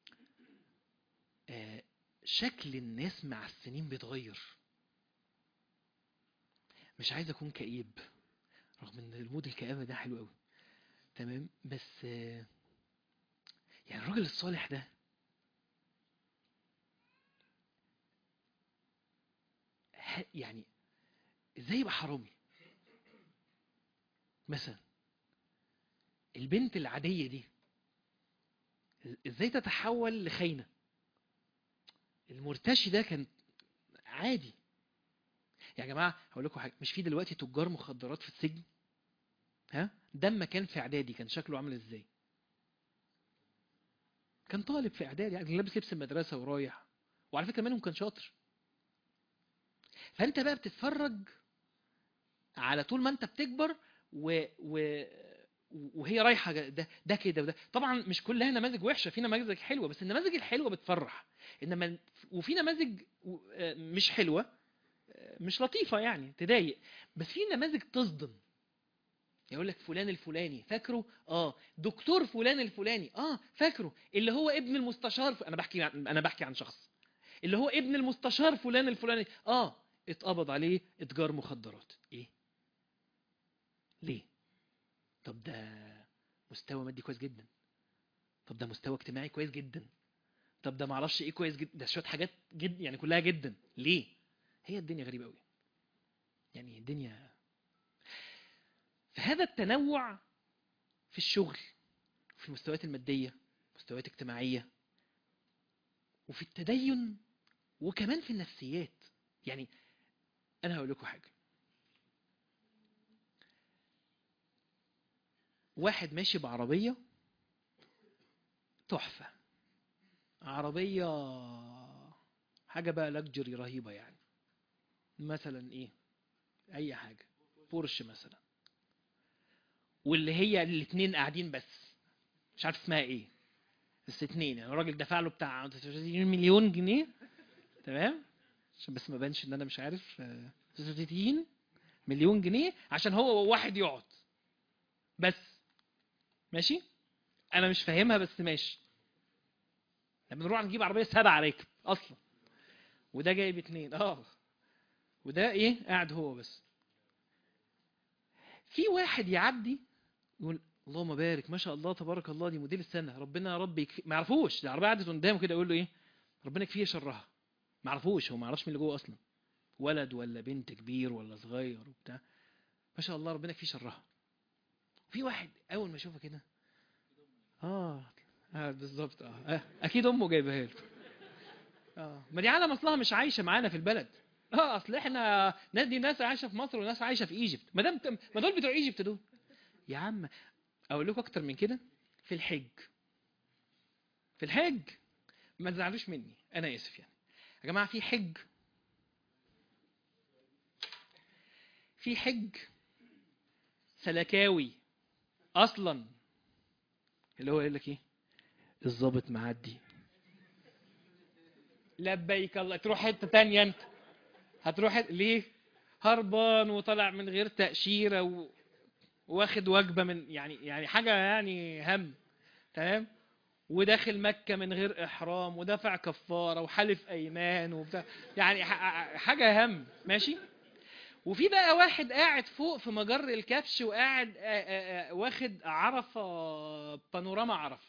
آه شكل الناس مع السنين بيتغير مش عايز اكون كئيب رغم ان المود الكآبة ده حلو قوي تمام بس آه يعني الراجل الصالح ده ه- يعني ازاي يبقى حرامي مثلا البنت العادية دي ازاي تتحول لخاينة المرتشي ده كان عادي يا جماعة هقول لكم حاجة مش في دلوقتي تجار مخدرات في السجن ها ده اما كان في اعدادي كان شكله عامل ازاي كان طالب في اعدادي يعني لابس لبس المدرسة ورايح وعلى فكرة منهم كان شاطر فانت بقى بتتفرج على طول ما انت بتكبر و... و... وهي رايحه ده ده كده وده طبعا مش كلها نماذج وحشه في نماذج حلوه بس النماذج الحلوه بتفرح انما وفي نماذج و- آه مش حلوه آه مش لطيفه يعني تضايق بس في نماذج تصدم يقول لك فلان الفلاني فاكره اه دكتور فلان الفلاني اه فاكره اللي هو ابن المستشار ف... انا بحكي عن... انا بحكي عن شخص اللي هو ابن المستشار فلان الفلاني اه اتقبض عليه اتجار مخدرات ايه ليه طب ده مستوى مادي كويس جدا طب ده مستوى اجتماعي كويس جدا طب ده معرفش ايه كويس جدا ده شويه حاجات جد يعني كلها جدا ليه هي الدنيا غريبه قوي يعني الدنيا فهذا التنوع في الشغل في المستويات الماديه مستويات اجتماعيه وفي التدين وكمان في النفسيات يعني انا هقول لكم حاجه واحد ماشي بعربيه تحفه عربيه حاجه بقى لكجري رهيبه يعني مثلا ايه اي حاجه بورش مثلا واللي هي الاتنين قاعدين بس مش عارف اسمها ايه بس اتنين يعني الراجل دفع له بتاع 30 مليون جنيه تمام عشان بس ما بانش ان انا مش عارف آه، 30 مليون جنيه عشان هو واحد يقعد بس ماشي انا مش فاهمها بس ماشي لما نروح نجيب عربيه سبعه راكب اصلا وده جايب اتنين اه وده ايه قاعد هو بس في واحد يعدي يقول اللهم بارك ما شاء الله تبارك الله دي موديل السنه ربنا يا رب يكفي ما يعرفوش العربيه قعدت قدامه كده يقول له ايه ربنا يكفيه شرها ما يعرفوش هو ما يعرفش مين اللي جوه اصلا ولد ولا بنت كبير ولا صغير وبتاع ما شاء الله ربنا يكفيه شرها في واحد اول ما يشوفها كده اه اه بالظبط اه آه، اكيد امه جايبها له اه ما دي عالم اصلها مش عايشه معانا في البلد اه اصل احنا ناس دي ناس عايشه في مصر وناس عايشه في ايجيبت ما دام ما دول بتوع ايجيبت دول يا عم اقول لكم اكتر من كده في الحج في الحج ما تزعلوش مني انا اسف يعني يا جماعه في حج في حج سلكاوي اصلا اللي هو يقول لك ايه الظابط معدي لبيك الله تروح حته تانية انت هتروح حتة... ليه هربان وطلع من غير تأشيرة و... واخد وجبة من يعني يعني حاجة يعني هم تمام وداخل مكة من غير إحرام ودفع كفارة وحلف أيمان وبتاع يعني ح- حاجة هم ماشي وفي بقى واحد قاعد فوق في مجر الكبش وقاعد آ- آ- آ- واخد عرفة بانوراما عرفة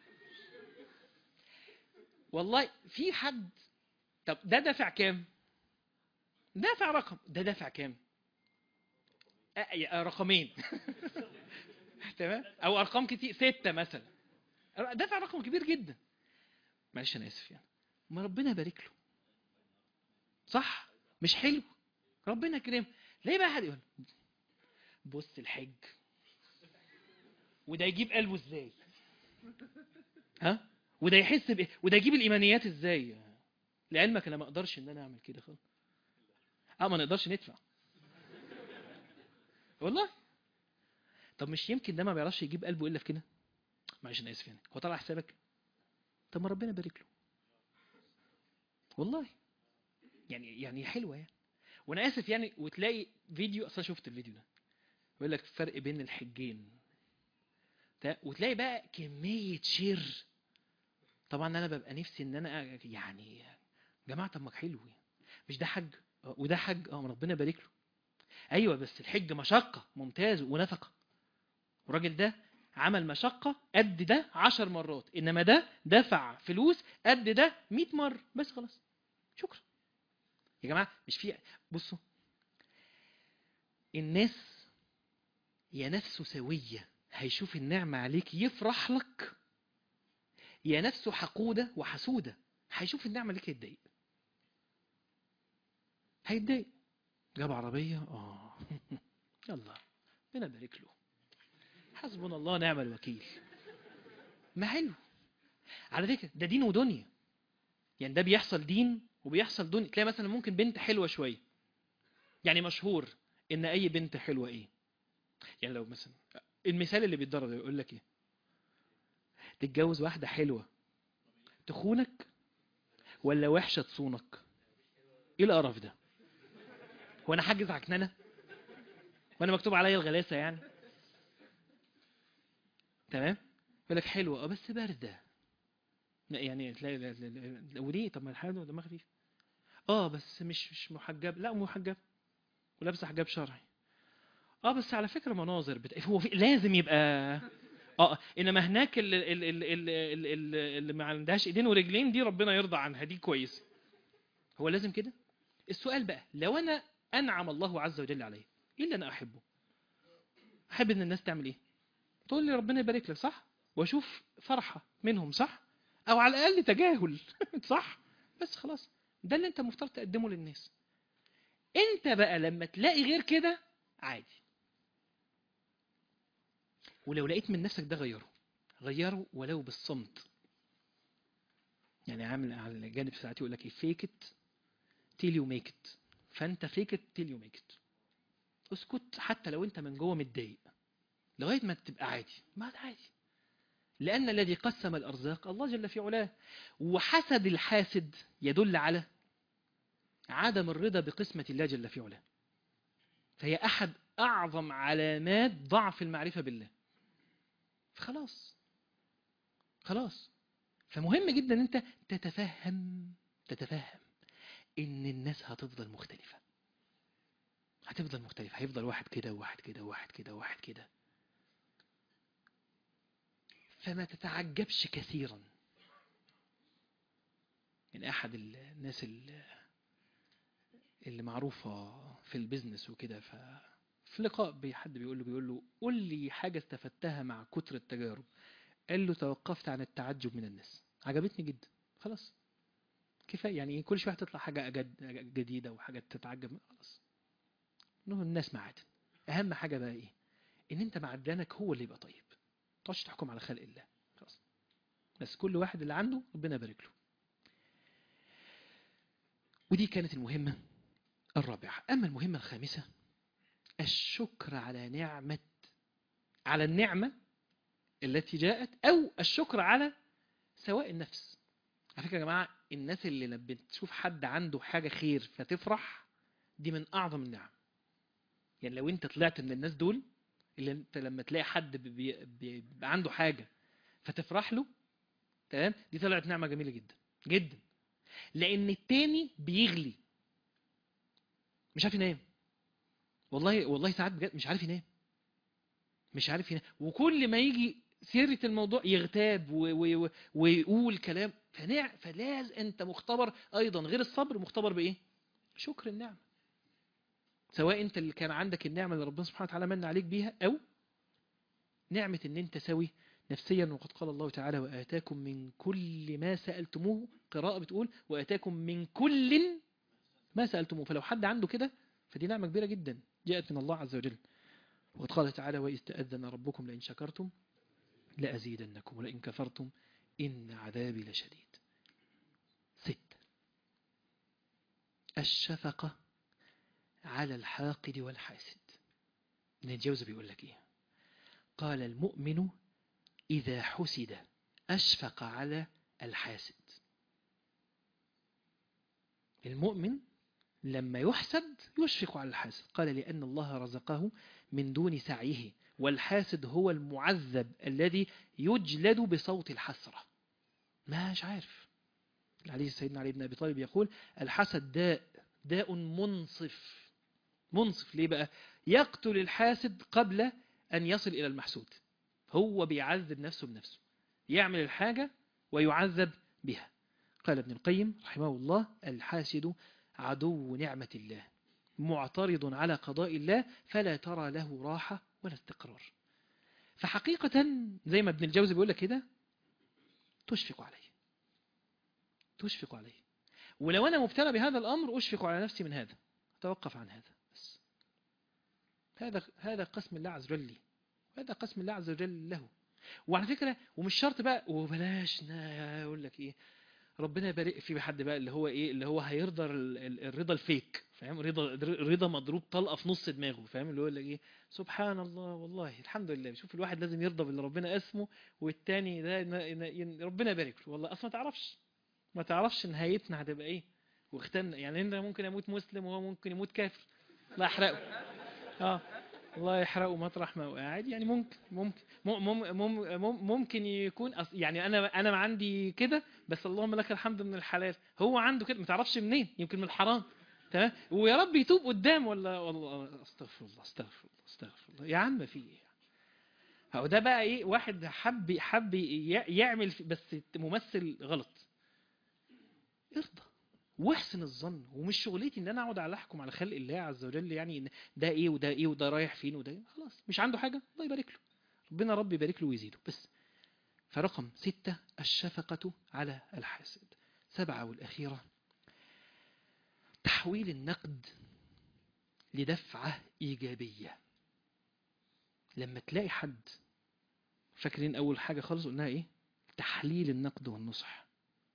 والله في حد طب ده دافع كام؟ دافع رقم ده دافع كام؟ آه، يا- رقمين تمام او ارقام كتير ستة مثلا دافع رقم كبير جدا معلش انا اسف يعني ما ربنا يبارك له صح مش حلو ربنا يكرمه ليه بقى حد يقول بص الحج وده يجيب قلبه ازاي ها وده يحس بايه وده يجيب الايمانيات ازاي لعلمك انا ما اقدرش ان انا اعمل كده خالص اه ما نقدرش ندفع والله طب مش يمكن ده ما بيعرفش يجيب قلبه الا في كده معلش انا اسف يعني هو طلع حسابك طب ما ربنا يبارك له والله يعني يعني حلوه يعني وانا اسف يعني وتلاقي فيديو اصلا شفت الفيديو ده يقول لك الفرق بين الحجين تا- وتلاقي بقى كميه شير طبعا انا ببقى نفسي ان انا يعني يا جماعه طب ما حلو يعني. مش ده حج آه، وده حج اه ما ربنا يبارك له ايوه بس الحج مشقه ممتاز ونفقه الراجل ده عمل مشقه قد ده عشر مرات انما ده دفع فلوس قد ده 100 مره بس خلاص شكرا يا جماعه مش في بصوا الناس يا نفسه سويه هيشوف النعمه عليك يفرح لك يا نفسه حقوده وحسوده هيشوف النعمه عليك يتضايق هيتضايق جاب عربيه اه يلا ربنا يبارك له حسبنا الله ونعم الوكيل ما حلو على فكره ده دين ودنيا يعني ده بيحصل دين وبيحصل دنيا تلاقي مثلا ممكن بنت حلوه شويه يعني مشهور ان اي بنت حلوه ايه يعني لو مثلا المثال اللي بيتضرب ده يقول لك ايه تتجوز واحده حلوه تخونك ولا وحشه تصونك ايه القرف ده هو انا حاجز عكننه وانا مكتوب عليا الغلاسه يعني تمام يقول لك حلوه اه بس بارده لا يعني تلاقي لا- لا- لا- وليه طب ما الحاجه دمها خفيف اه بس مش مش محجب لا محجب ولابسه حجاب شرعي اه بس على فكره مناظر بت... هو في... لازم يبقى اه انما هناك اللي, اللي, اللي, اللي, اللي ما عندهاش ايدين ورجلين دي ربنا يرضى عنها دي كويسه هو لازم كده السؤال بقى لو انا انعم الله عز وجل علي ايه اللي انا احبه احب ان الناس تعمل ايه تقول لي ربنا يبارك لك صح واشوف فرحه منهم صح او على الاقل تجاهل صح بس خلاص ده اللي انت المفترض تقدمه للناس انت بقى لما تلاقي غير كده عادي ولو لقيت من نفسك ده غيره غيره ولو بالصمت يعني عامل على الجانب ساعات يقول لك ايه فيك ات تيل يو ميك ات فانت فيك ات تيل يو ميك ات اسكت حتى لو انت من جوه متضايق لغايه ما تبقى عادي ما ده عادي لان الذي قسم الارزاق الله جل في علاه وحسد الحاسد يدل على عدم الرضا بقسمه الله جل في علاه فهي احد اعظم علامات ضعف المعرفه بالله فخلاص خلاص فمهم جدا ان انت تتفهم تتفهم ان الناس هتفضل مختلفة هتفضل مختلفة هيفضل واحد كده وواحد كده وواحد كده وواحد كده فما تتعجبش كثيرا من احد الناس اللي, اللي معروفة في البيزنس وكده ف في لقاء حد بيقول له بيقول له قول لي حاجة استفدتها مع كتر التجارب قال له توقفت عن التعجب من الناس عجبتني جدا خلاص كفاية يعني كل شوية تطلع حاجة جد جديدة وحاجة تتعجب خلاص انه الناس معادن اهم حاجة بقى ايه ان انت معدنك هو اللي يبقى طيب تقعدش تحكم على خلق الله خلاص بس كل واحد اللي عنده ربنا يبارك له ودي كانت المهمة الرابعة أما المهمة الخامسة الشكر على نعمة على النعمة التي جاءت أو الشكر على سواء النفس على فكرة يا جماعة الناس اللي لما بتشوف حد عنده حاجة خير فتفرح دي من أعظم النعم يعني لو أنت طلعت من الناس دول اللي أنت لما تلاقي حد بي بي عنده حاجة فتفرح له تمام دي طلعت نعمة جميلة جدا جدا لأن التاني بيغلي مش عارف ينام والله والله ساعات بجد مش عارف ينام مش عارف ينام وكل ما يجي سيرة الموضوع يغتاب ويقول كلام فنع فلاز انت مختبر ايضا غير الصبر مختبر بايه شكر النعمة سواء انت اللي كان عندك النعمة اللي ربنا سبحانه وتعالى من عليك بيها او نعمة ان انت سوي نفسيا وقد قال الله تعالى وآتاكم من كل ما سألتموه قراءة بتقول وآتاكم من كل ما سألتموه فلو حد عنده كده فدي نعمة كبيرة جدا جاءت من الله عز وجل وقد قال تعالى وإذ تأذن ربكم لئن شكرتم لأزيدنكم ولئن كفرتم إن عذابي لشديد ست الشفقة على الحاقد والحاسد ابن الجوزي بيقول لك إيه قال المؤمن إذا حسد أشفق على الحاسد المؤمن لما يحسد يشفق على الحاسد قال لأن الله رزقه من دون سعيه والحاسد هو المعذب الذي يجلد بصوت الحسرة مش عارف عليه سيدنا علي بن أبي طالب يقول الحسد داء داء منصف منصف ليه بقى يقتل الحاسد قبل أن يصل إلى المحسود هو بيعذب نفسه بنفسه يعمل الحاجة ويعذب بها قال ابن القيم رحمه الله الحاسد عدو نعمة الله معترض على قضاء الله فلا ترى له راحة ولا استقرار فحقيقة زي ما ابن الجوزي بيقول لك كده تشفق عليه تشفق عليه ولو أنا مبتلى بهذا الأمر أشفق على نفسي من هذا أتوقف عن هذا بس هذا هذا قسم الله عز وجل لي هذا قسم الله عز وجل له وعلى فكرة ومش شرط بقى وبلاش يقول لك ايه ربنا يبارك في حد بقى اللي هو ايه اللي هو هيرضى الرضا الفيك فاهم رضا رضا مضروب طلقه في نص دماغه فاهم اللي هو يقول لك ايه سبحان الله والله الحمد لله شوف الواحد لازم يرضى باللي ربنا اسمه والتاني ده ربنا يبارك له والله اصلا ما تعرفش ما تعرفش نهايتنا هتبقى ايه واختن يعني انت ممكن اموت مسلم وهو ممكن يموت كافر الله يحرقه اه الله يحرقه مطرح ما هو قاعد يعني ممكن ممكن ممكن ممكن يكون يعني انا انا عندي كده بس اللهم لك الحمد من الحلال هو عنده كده ما تعرفش منين يمكن من الحرام تمام ويا رب يتوب قدام ولا والله استغفر الله استغفر الله استغفر الله يا عم في ايه هو ده بقى ايه واحد حب حب ي- يعمل في- بس ممثل غلط ارضى واحسن الظن ومش شغلتي ان انا اقعد على احكم على خلق الله عز وجل يعني إن ده ايه وده ايه وده رايح فين وده إيه. خلاص مش عنده حاجه الله يبارك له ربنا رب يبارك له ويزيده بس فرقم ستة الشفقة على الحاسد سبعة والأخيرة تحويل النقد لدفعة إيجابية لما تلاقي حد فاكرين أول حاجة خالص قلناها إيه تحليل النقد والنصح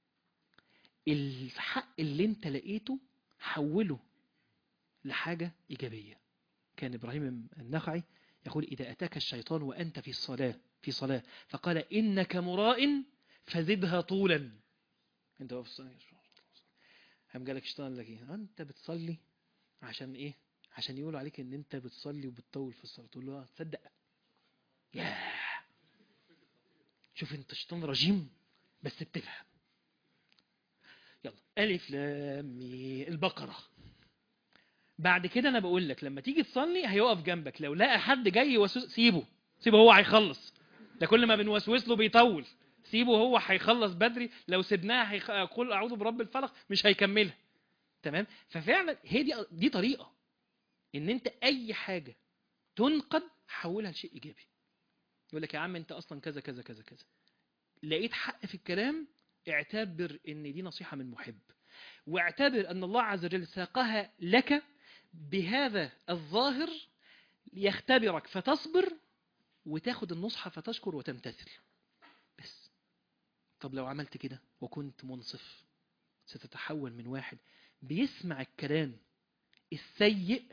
الحق اللي انت لقيته حوله لحاجة إيجابية كان إبراهيم النخعي يقول إذا أتاك الشيطان وأنت في الصلاة في صلاة فقال إنك مراء فزدها طولا أنت واقف في الصلاة قام جالك الشيطان قال لك إيه أنت بتصلي عشان إيه عشان يقولوا عليك إن أنت بتصلي وبتطول في الصلاة تقول له آه، تصدق ياه شوف أنت شيطان رجيم بس بتفهم يلا ألف لام ميم البقرة بعد كده أنا بقول لك لما تيجي تصلي هيقف جنبك لو لقى حد جاي يوسوس سيبه سيبه هو هيخلص ده كل ما بنوسوس له بيطول سيبه هو هيخلص بدري لو سيبناه هيخ... قل اعوذ برب الفلق مش هيكملها تمام ففعلا هي دي دي طريقه ان انت اي حاجه تنقد حولها لشيء ايجابي يقول لك يا عم انت اصلا كذا كذا كذا كذا لقيت حق في الكلام اعتبر ان دي نصيحه من محب واعتبر ان الله عز وجل ساقها لك بهذا الظاهر ليختبرك فتصبر وتاخد النصحة فتشكر وتمتثل بس طب لو عملت كده وكنت منصف ستتحول من واحد بيسمع الكلام السيء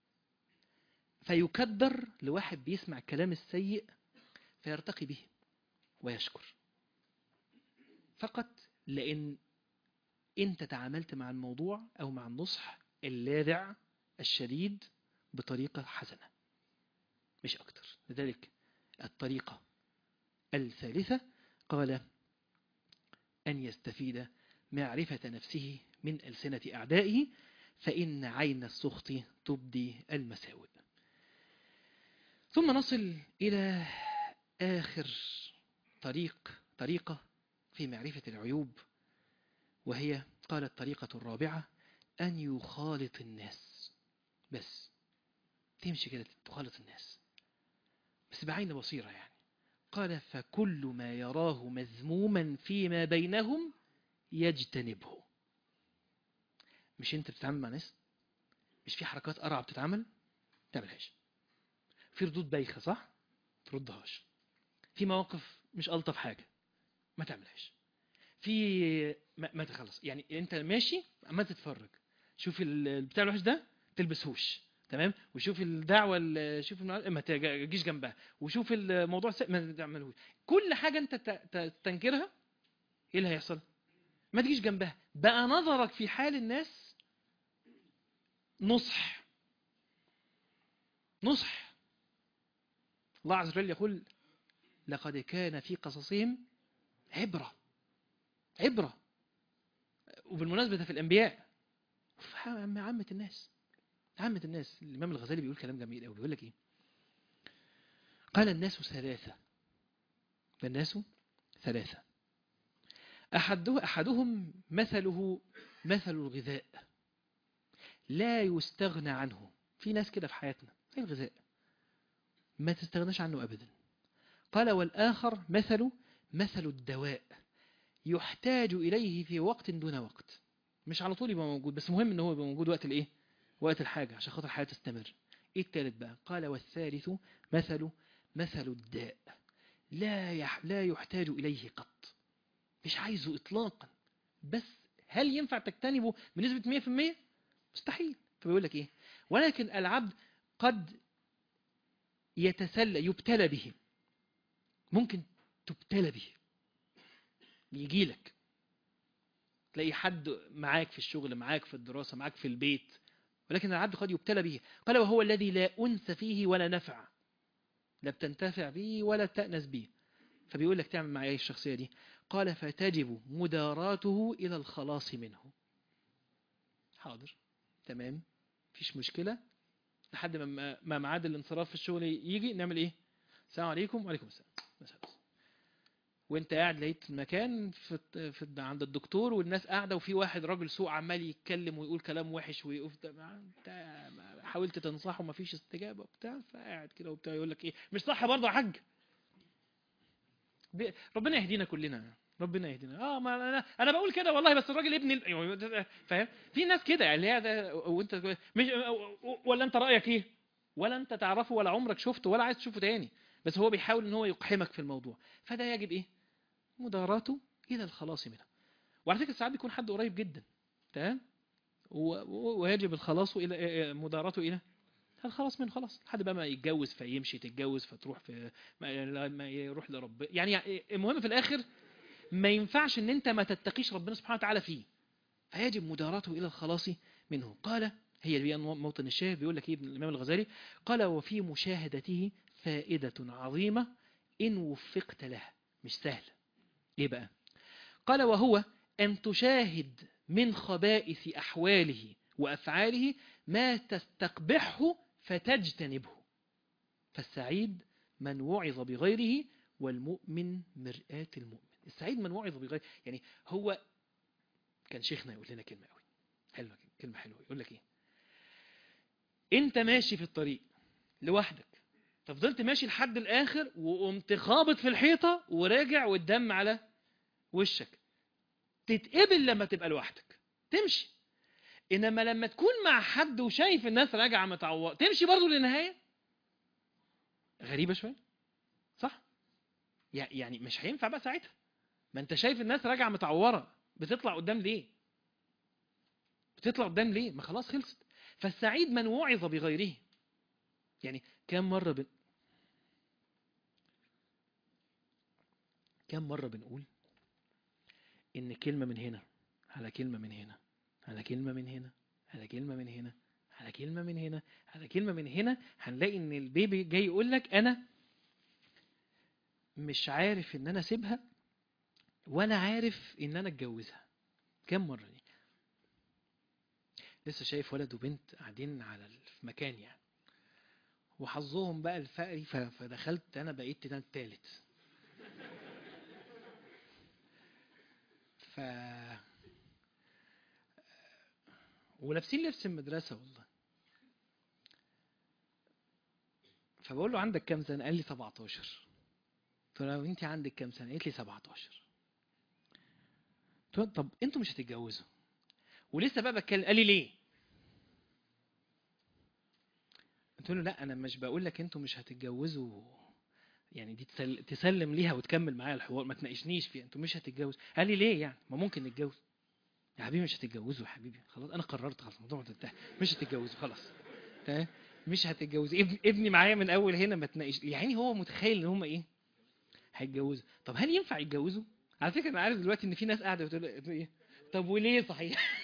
فيكدر لواحد بيسمع الكلام السيء فيرتقي به ويشكر فقط لأن أنت تعاملت مع الموضوع أو مع النصح اللاذع الشديد بطريقة حسنة مش أكتر لذلك الطريقة الثالثة قال أن يستفيد معرفة نفسه من ألسنة أعدائه فإن عين السخط تبدي المساوئ ثم نصل إلى آخر طريق طريقة في معرفة العيوب وهي قال الطريقة الرابعة أن يخالط الناس بس تمشي كده تخالط الناس بس بعين بصيرة يعني قال فكل ما يراه مذموما فيما بينهم يجتنبه مش انت بتتعامل مع ناس مش في حركات قرع بتتعمل تعملهاش في ردود بايخة صح تردهاش في مواقف مش ألطف حاجة ما تعملهاش في ما, ما تخلص يعني انت ماشي عمال تتفرج شوف ال- البتاع الوحش ده تلبسهوش تمام وشوف الدعوه ال- شوف المع- ما تجيش جنبها وشوف الموضوع س- ما تعملوش كل حاجه انت ت- ت- تنكرها ايه اللي هيحصل ما تجيش جنبها بقى نظرك في حال الناس نصح نصح الله عز وجل يقول لقد كان في قصصهم عبرة عبرة وبالمناسبة ده في الأنبياء وفي عام- عامة الناس عامة الناس الإمام الغزالي بيقول كلام جميل قوي بيقول لك إيه قال الناس ثلاثة الناس ثلاثة أحده أحدهم مثله مثل الغذاء لا يستغنى عنه في ناس كده في حياتنا زي الغذاء ما تستغناش عنه أبدا قال والآخر مثل مثل الدواء يحتاج إليه في وقت دون وقت مش على طول يبقى موجود بس مهم ان هو يبقى موجود وقت الايه وقت الحاجة عشان خاطر الحياة تستمر ايه التالت بقى قال والثالث مثل مثل الداء لا يح لا يحتاج إليه قط مش عايزه إطلاقا بس هل ينفع تجتنبه بنسبة 100% مستحيل فبيقول لك ايه ولكن العبد قد يتسلى يبتلى به ممكن تبتلى به يجي لك تلاقي حد معاك في الشغل معاك في الدراسة معاك في البيت ولكن العبد قد يبتلى به قال وهو الذي لا أنس فيه ولا نفع لا بتنتفع به ولا تأنس به فبيقول لك تعمل مع ايه الشخصية دي قال فتجب مداراته إلى الخلاص منه حاضر تمام مفيش مشكلة لحد ما ما ميعاد الانصراف في الشغل يجي نعمل ايه السلام عليكم وعليكم السلام بس خلاص. وانت قاعد لقيت مكان في, في عند الدكتور والناس قاعده وفي واحد راجل سوق عمال يتكلم ويقول كلام وحش ويقف ده ما- انت ما- حاولت تنصحه ما فيش استجابه وبتاع فقاعد كده وبتاع يقول لك ايه مش صح برضه يا حاج ب- ربنا يهدينا كلنا ربنا يهدينا اه ما انا انا بقول كده والله بس الراجل ابن ال- أيوة، فاهم في ناس كده يعني اللي هي ده وانت مش ولا انت رايك ايه ولا انت تعرفه ولا عمرك شفته ولا عايز تشوفه تاني بس هو بيحاول ان هو يقحمك في الموضوع فده يجب ايه مداراته الى الخلاص منه وعلى فكره ساعات بيكون حد قريب جدا تمام و- و- ويجب الخلاص الى مداراته الى الخلاص منه خلاص لحد بقى ما يتجوز فيمشي تتجوز فتروح في ما ما يروح لرب يعني المهم في الاخر ما ينفعش ان انت ما تتقيش ربنا سبحانه وتعالى فيه فيجب مداراته الى الخلاص منه قال هي اللي هي موطن الشاهد بيقول لك ايه ابن الامام الغزالي قال وفي مشاهدته فائدة عظيمة إن وفقت لها مش سهل إيه بقى قال وهو أن تشاهد من خبائث أحواله وأفعاله ما تستقبحه فتجتنبه فالسعيد من وعظ بغيره والمؤمن مرآة المؤمن السعيد من وعظ بغيره يعني هو كان شيخنا يقول لنا كلمة قوي حلوة كلمة حلوة يقول لك ايه انت ماشي في الطريق لوحدك ففضلت ماشي لحد الاخر وقمت خابط في الحيطه وراجع والدم على وشك تتقبل لما تبقى لوحدك تمشي انما لما تكون مع حد وشايف الناس راجعه متعوره تمشي برضو للنهايه غريبه شويه صح يع- يعني مش هينفع بقى ساعتها ما انت شايف الناس راجعه متعوره بتطلع قدام ليه بتطلع قدام ليه ما خلاص خلصت فالسعيد من وعظ بغيره يعني كم مرة بن... كم مرة بنقول إن كلمة من هنا على كلمة من هنا على كلمة من هنا على كلمة من هنا على كلمة من هنا على كلمة من هنا هنلاقي إن البيبي جاي يقول لك أنا مش عارف إن أنا أسيبها ولا عارف إن أنا أتجوزها كم مرة دي لسه شايف ولد وبنت قاعدين على ال- في مكان يعني وحظهم بقى الفقري ف- فدخلت انا بقيت انا التالت ف ولابسين لبس المدرسة والله فبقول له عندك كام سنة قال لي 17 قلت له انت عندك كام سنة قالت لي 17 قلت له طب انتوا مش هتتجوزوا ولسه بقى بتكلم قال لي ليه قلت له لا انا مش بقول لك انتوا مش هتتجوزوا يعني دي تسل... تسلم ليها وتكمل معايا الحوار ما تناقشنيش فيها انتوا مش هتتجوزوا قال لي ليه يعني ما ممكن نتجوز يا حبيبي مش هتتجوزوا يا حبيبي خلاص انا قررت خلاص الموضوع انتهى مش هتتجوزوا خلاص تمام مش هتتجوزوا ابن... ابني معايا من اول هنا ما تناقش يعني هو متخيل ان هم ايه هيتجوزوا طب هل ينفع يتجوزوا على فكره انا عارف دلوقتي ان في ناس قاعده بتقول بتقول ايه طب وليه صحيح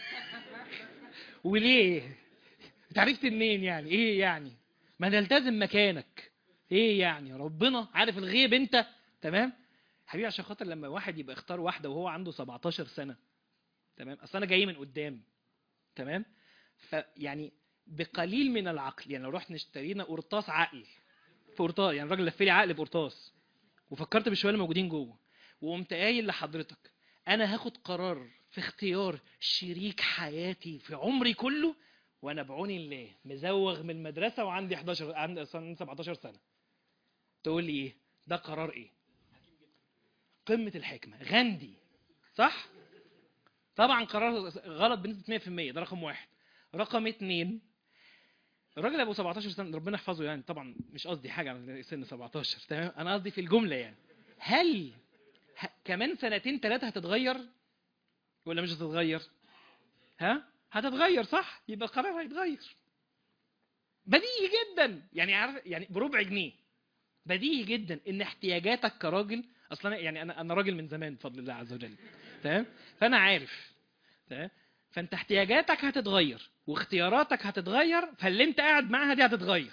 وليه انت عرفت منين يعني ايه يعني ما نلتزم مكانك ايه يعني ربنا عارف الغيب انت تمام حبيبي عشان خاطر لما واحد يبقى اختار واحده وهو عنده 17 سنه تمام اصل انا جاي من قدام تمام فيعني بقليل من العقل يعني لو رحنا اشترينا قرطاس عقل في قرطاس يعني الراجل لف لي عقل بقرطاس وفكرت بالشويه اللي موجودين جوه وقمت قايل لحضرتك انا هاخد قرار في اختيار شريك حياتي في عمري كله وانا بعون الله مزوغ من المدرسه وعندي 11 عندي 17 سنه تقول لي ايه ده قرار ايه قمه الحكمه غاندي صح طبعا قرار غلط بنسبه 100% ده رقم واحد رقم اتنين الراجل ابو 17 سنه ربنا يحفظه يعني طبعا مش قصدي حاجه على سن 17 تمام انا قصدي في الجمله يعني هل ه... كمان سنتين ثلاثه هتتغير ولا مش هتتغير ها هتتغير صح يبقى القرار هيتغير بديهي جدا يعني عارف يعني بربع جنيه بديهي جدا ان احتياجاتك كراجل اصلا يعني انا انا راجل من زمان بفضل الله عز وجل تمام فانا عارف تمام فانت احتياجاتك هتتغير واختياراتك هتتغير فاللي انت قاعد معاها دي هتتغير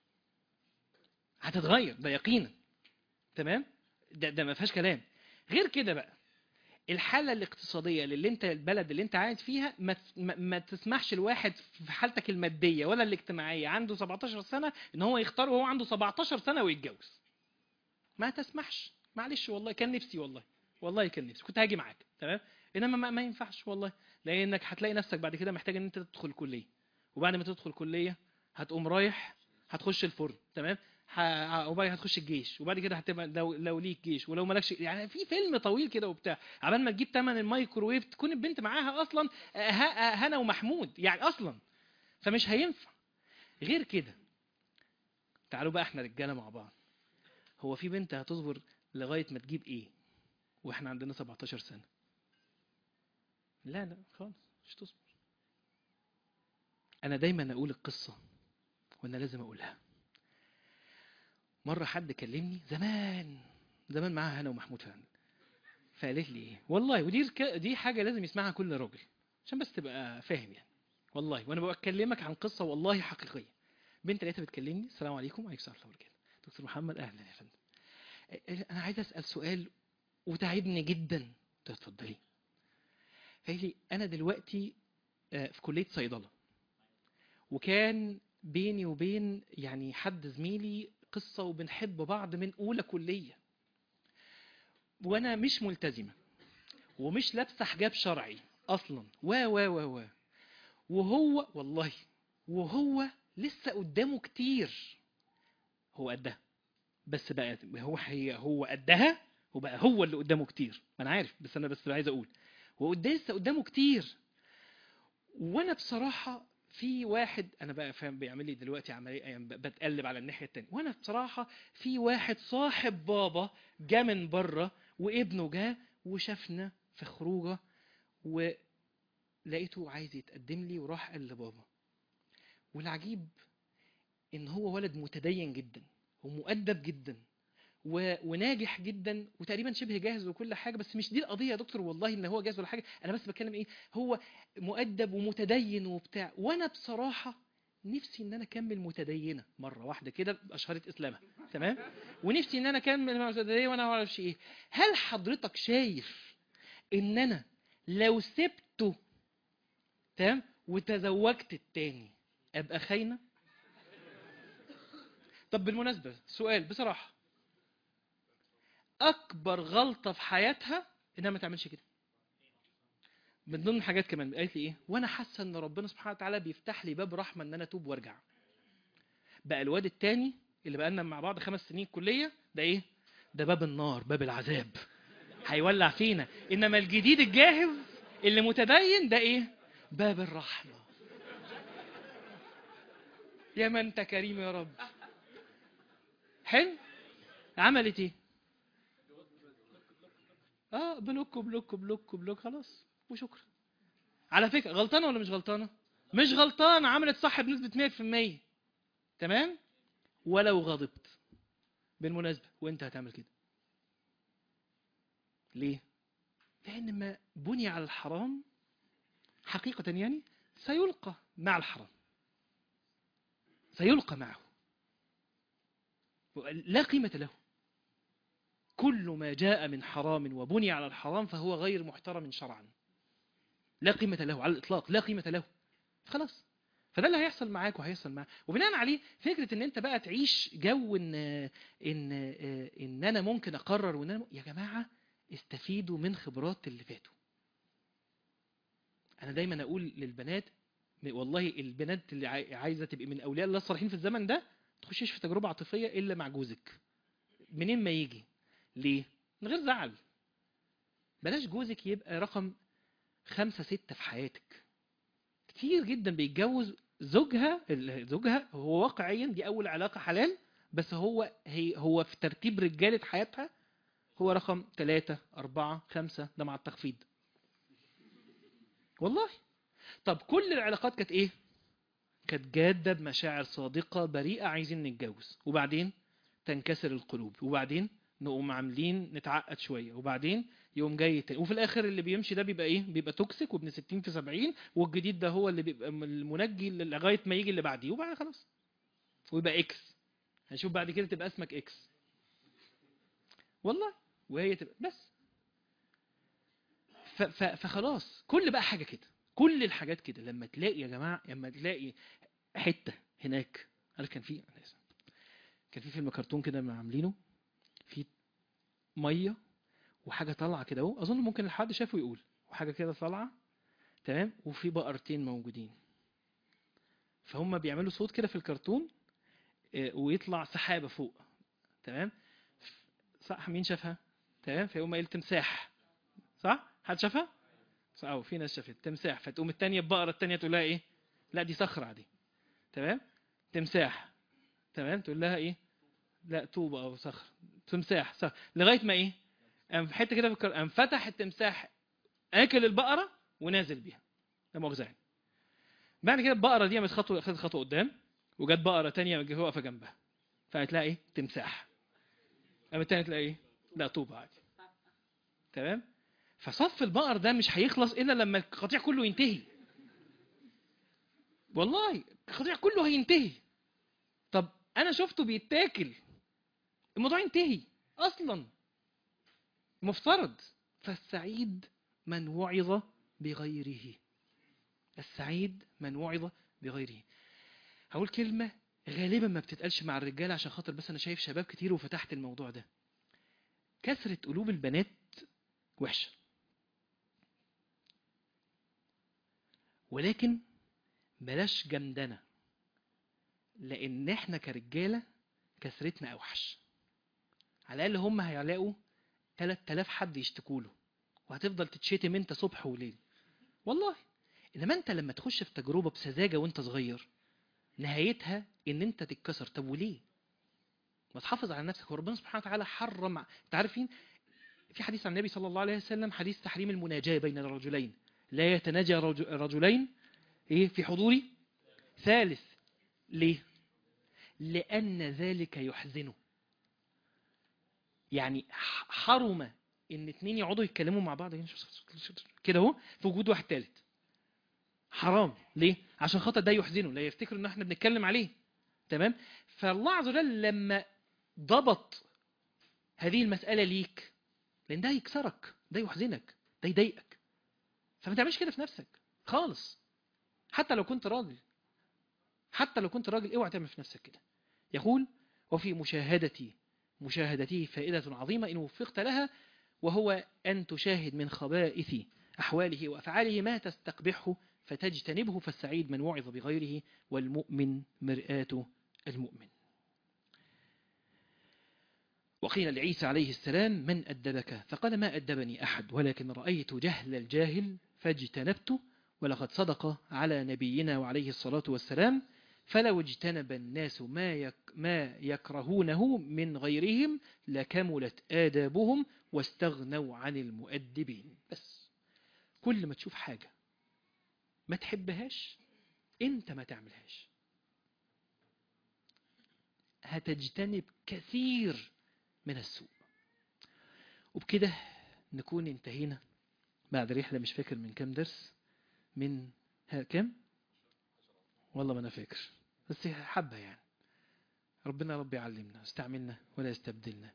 هتتغير ده يقينا تمام ده ده ما فيهاش كلام غير كده بقى الحاله الاقتصاديه اللي انت البلد اللي انت قاعد فيها ما, ما, ما تسمحش الواحد في حالتك الماديه ولا الاجتماعيه عنده 17 سنه ان هو يختار وهو عنده 17 سنه ويتجوز ما تسمحش معلش والله كان نفسي والله والله كان نفسي كنت هاجي معاك تمام انما ما, ما ينفعش والله لانك هتلاقي نفسك بعد كده محتاج ان انت تدخل كليه وبعد ما تدخل كليه هتقوم رايح هتخش الفرن تمام ه- وبعد كده هتخش الجيش وبعد كده هتبقى لو, لو ليك جيش ولو مالكش يعني في فيلم طويل كده وبتاع عبال ما تجيب تمن الميكروويف تكون البنت معاها اصلا آه، ه- آه، هنا ومحمود يعني اصلا فمش هينفع غير كده تعالوا بقى احنا رجاله مع بعض هو في بنت هتصبر لغايه ما تجيب ايه واحنا عندنا 17 سنه لا لا خالص مش تصبر انا دايما اقول القصه وانا لازم اقولها مره حد كلمني زمان زمان معاها انا ومحمود فهمي فقالت لي ايه والله ودي الك- دي حاجه لازم يسمعها كل راجل عشان بس تبقى فاهم يعني والله وانا بكلمك عن قصه والله حقيقيه بنت لقيتها بتكلمني السلام عليكم وعليكم السلام ورحمه الله وبركاته دكتور محمد اهلا يا فندم إيه، انا عايز اسال سؤال وتعبني جدا قلت لها اتفضلي قالت لي انا دلوقتي آه، في كليه صيدله وكان بيني وبين يعني حد زميلي قصه وبنحب بعض من اولى كليه وانا مش ملتزمه ومش لابسه حجاب شرعي اصلا و و و و وهو والله وهو لسه قدامه كتير هو قدها بس بقى هو هي هو قدها وبقى هو اللي قدامه كتير ما انا عارف بس انا بس عايز اقول هو قدام لسه قدامه كتير وانا بصراحه في واحد انا بقى فاهم بيعمل لي دلوقتي عمليه يعني ب- بتقلب على الناحيه التانية وانا بصراحه في واحد صاحب بابا جه من بره وابنه جه وشافنا في خروجه ولقيته عايز يتقدم لي وراح قال لبابا والعجيب ان هو ولد متدين جدا ومؤدب جدا و... وناجح جدا وتقريبا شبه جاهز وكل حاجه بس مش دي القضيه يا دكتور والله ان هو جاهز ولا حاجه انا بس بتكلم ايه هو مؤدب ومتدين وبتاع وانا بصراحه نفسي ان انا اكمل متدينه مره واحده كده باشهره اسلامها تمام ونفسي ان انا اكمل متدينه وانا ما اعرفش ايه هل حضرتك شايف ان انا لو سبته تمام وتزوجت التاني ابقى خاينه طب بالمناسبه سؤال بصراحه اكبر غلطه في حياتها انها ما تعملش كده من ضمن حاجات كمان قالت لي ايه وانا حاسه ان ربنا سبحانه وتعالى بيفتح لي باب رحمه ان انا اتوب وارجع بقى الواد التاني اللي بقى لنا مع بعض خمس سنين كليه ده ايه ده باب النار باب العذاب هيولع فينا انما الجديد الجاهز اللي متدين ده ايه باب الرحمه يا ما انت كريم يا رب حلو عملت ايه اه بلوك بلوك بلوك بلوك خلاص وشكرا على فكره غلطانه ولا مش غلطانه مش غلطانه عملت صح بنسبه 100% تمام ولو غضبت بالمناسبه وانت هتعمل كده ليه لان ما بني على الحرام حقيقه يعني سيلقى مع الحرام سيلقى معه لا قيمه له كل ما جاء من حرام وبني على الحرام فهو غير محترم شرعا لا قيمة له على الإطلاق لا قيمة له خلاص فده اللي هيحصل معاك وهيحصل معاك وبناء عليه فكرة ان انت بقى تعيش جو ان ان ان انا ممكن اقرر وان انا يا جماعة استفيدوا من خبرات اللي فاتوا انا دايما اقول للبنات والله البنات اللي عاي- عايزه تبقى من اولياء الله الصالحين في الزمن ده تخشيش في تجربه عاطفيه الا مع جوزك منين ما يجي ليه من غير زعل بلاش جوزك يبقى رقم خمسة ستة في حياتك كتير جدا بيتجوز زوجها ال- زوجها هو واقعيا دي أول علاقة حلال بس هو هي هو في ترتيب رجالة حياتها هو رقم ثلاثة أربعة خمسة ده مع التخفيض والله طب كل العلاقات كانت إيه؟ كانت جادة بمشاعر صادقة بريئة عايزين نتجوز وبعدين تنكسر القلوب وبعدين نقوم عاملين نتعقد شويه وبعدين يقوم جاي تاني وفي الاخر اللي بيمشي ده بيبقى ايه بيبقى توكسيك وابن 60 في 70 والجديد ده هو اللي بيبقى المنجي لغايه ما يجي اللي بعديه وبعد خلاص ويبقى اكس هنشوف بعد كده تبقى اسمك اكس والله وهي تبقى بس ف ف فخلاص كل بقى حاجه كده كل الحاجات كده لما تلاقي يا جماعه لما تلاقي حته هناك عارف كان في أنا آسف. كان في فيلم كرتون كده ما عاملينه في ميه وحاجه طالعه كده اهو اظن ممكن الحد شافه يقول وحاجه كده طالعه تمام وفي بقرتين موجودين فهم بيعملوا صوت كده في الكرتون آه، ويطلع سحابه فوق تمام صح مين شافها تمام فيقوم قايل تمساح صح حد شافها صح أو في ناس شافت تمساح فتقوم التانية البقرة التانية تقول لها ايه لا دي صخرة دي تمام تمساح تمام تقول لها ايه لا طوبة او صخر تمساح صخر لغاية ما ايه قام في حتة كده في الكر... قام فتح التمساح اكل البقرة ونازل بيها لا مؤاخذة يعني بعد كده البقرة دي قامت خطوة خدت خطوة قدام وجت بقرة تانية جت واقفة جنبها فقالت لها ايه تمساح قامت التانية تلاقي ايه لا طوبة عادي تمام فصف البقر ده مش هيخلص الا لما القطيع كله ينتهي والله القطيع كله هينتهي طب انا شفته بيتاكل الموضوع ينتهي اصلا مفترض فالسعيد من وعظ بغيره السعيد من وعظ بغيره هقول كلمة غالبا ما بتتقالش مع الرجال عشان خاطر بس انا شايف شباب كتير وفتحت الموضوع ده كثرة قلوب البنات وحشة ولكن بلاش جمدنة لان احنا كرجالة كثرتنا اوحش على الاقل هم هيلاقوا 3000 حد يشتكوا له وهتفضل تتشتم انت صبح وليل والله انما انت لما تخش في تجربة بسذاجة وانت صغير نهايتها ان انت تتكسر طب وليه ما تحافظ على نفسك وربنا سبحانه وتعالى حرم انت عارفين في حديث عن النبي صلى الله عليه وسلم حديث تحريم المناجاة بين الرجلين لا يتناجى رج- رجلين ايه في حضور ثالث ليه لأن ذلك يحزنه يعني ح- حرم ان اتنين يقعدوا يتكلموا مع بعض كده اهو في وجود واحد تالت حرام ليه عشان خاطر ده يحزنه لا يفتكر ان احنا بنتكلم عليه تمام فالله عز وجل لما ضبط هذه المسألة ليك لان ده يكسرك ده يحزنك ده يضايقك فما تعملش كده في نفسك خالص حتى لو كنت راجل حتى لو كنت راجل اوعى تعمل في نفسك كده يقول وفي مشاهدتي مشاهدته فائدة عظيمة إن وفقت لها وهو أن تشاهد من خبائث أحواله وأفعاله ما تستقبحه فتجتنبه فالسعيد من وعظ بغيره والمؤمن مرآة المؤمن وقيل لعيسى عليه السلام من أدبك فقال ما أدبني أحد ولكن رأيت جهل الجاهل فاجتنبته ولقد صدق على نبينا وعليه الصلاة والسلام فلو اجتنب الناس ما, يك ما يكرهونه من غيرهم لكملت آدابهم واستغنوا عن المؤدبين بس كل ما تشوف حاجة ما تحبهاش انت ما تعملهاش هتجتنب كثير من السوء وبكده نكون انتهينا بعد رحلة مش فاكر من كام درس من ها كام والله ما انا فاكر بس حبة يعني ربنا رب يعلمنا استعملنا ولا يستبدلنا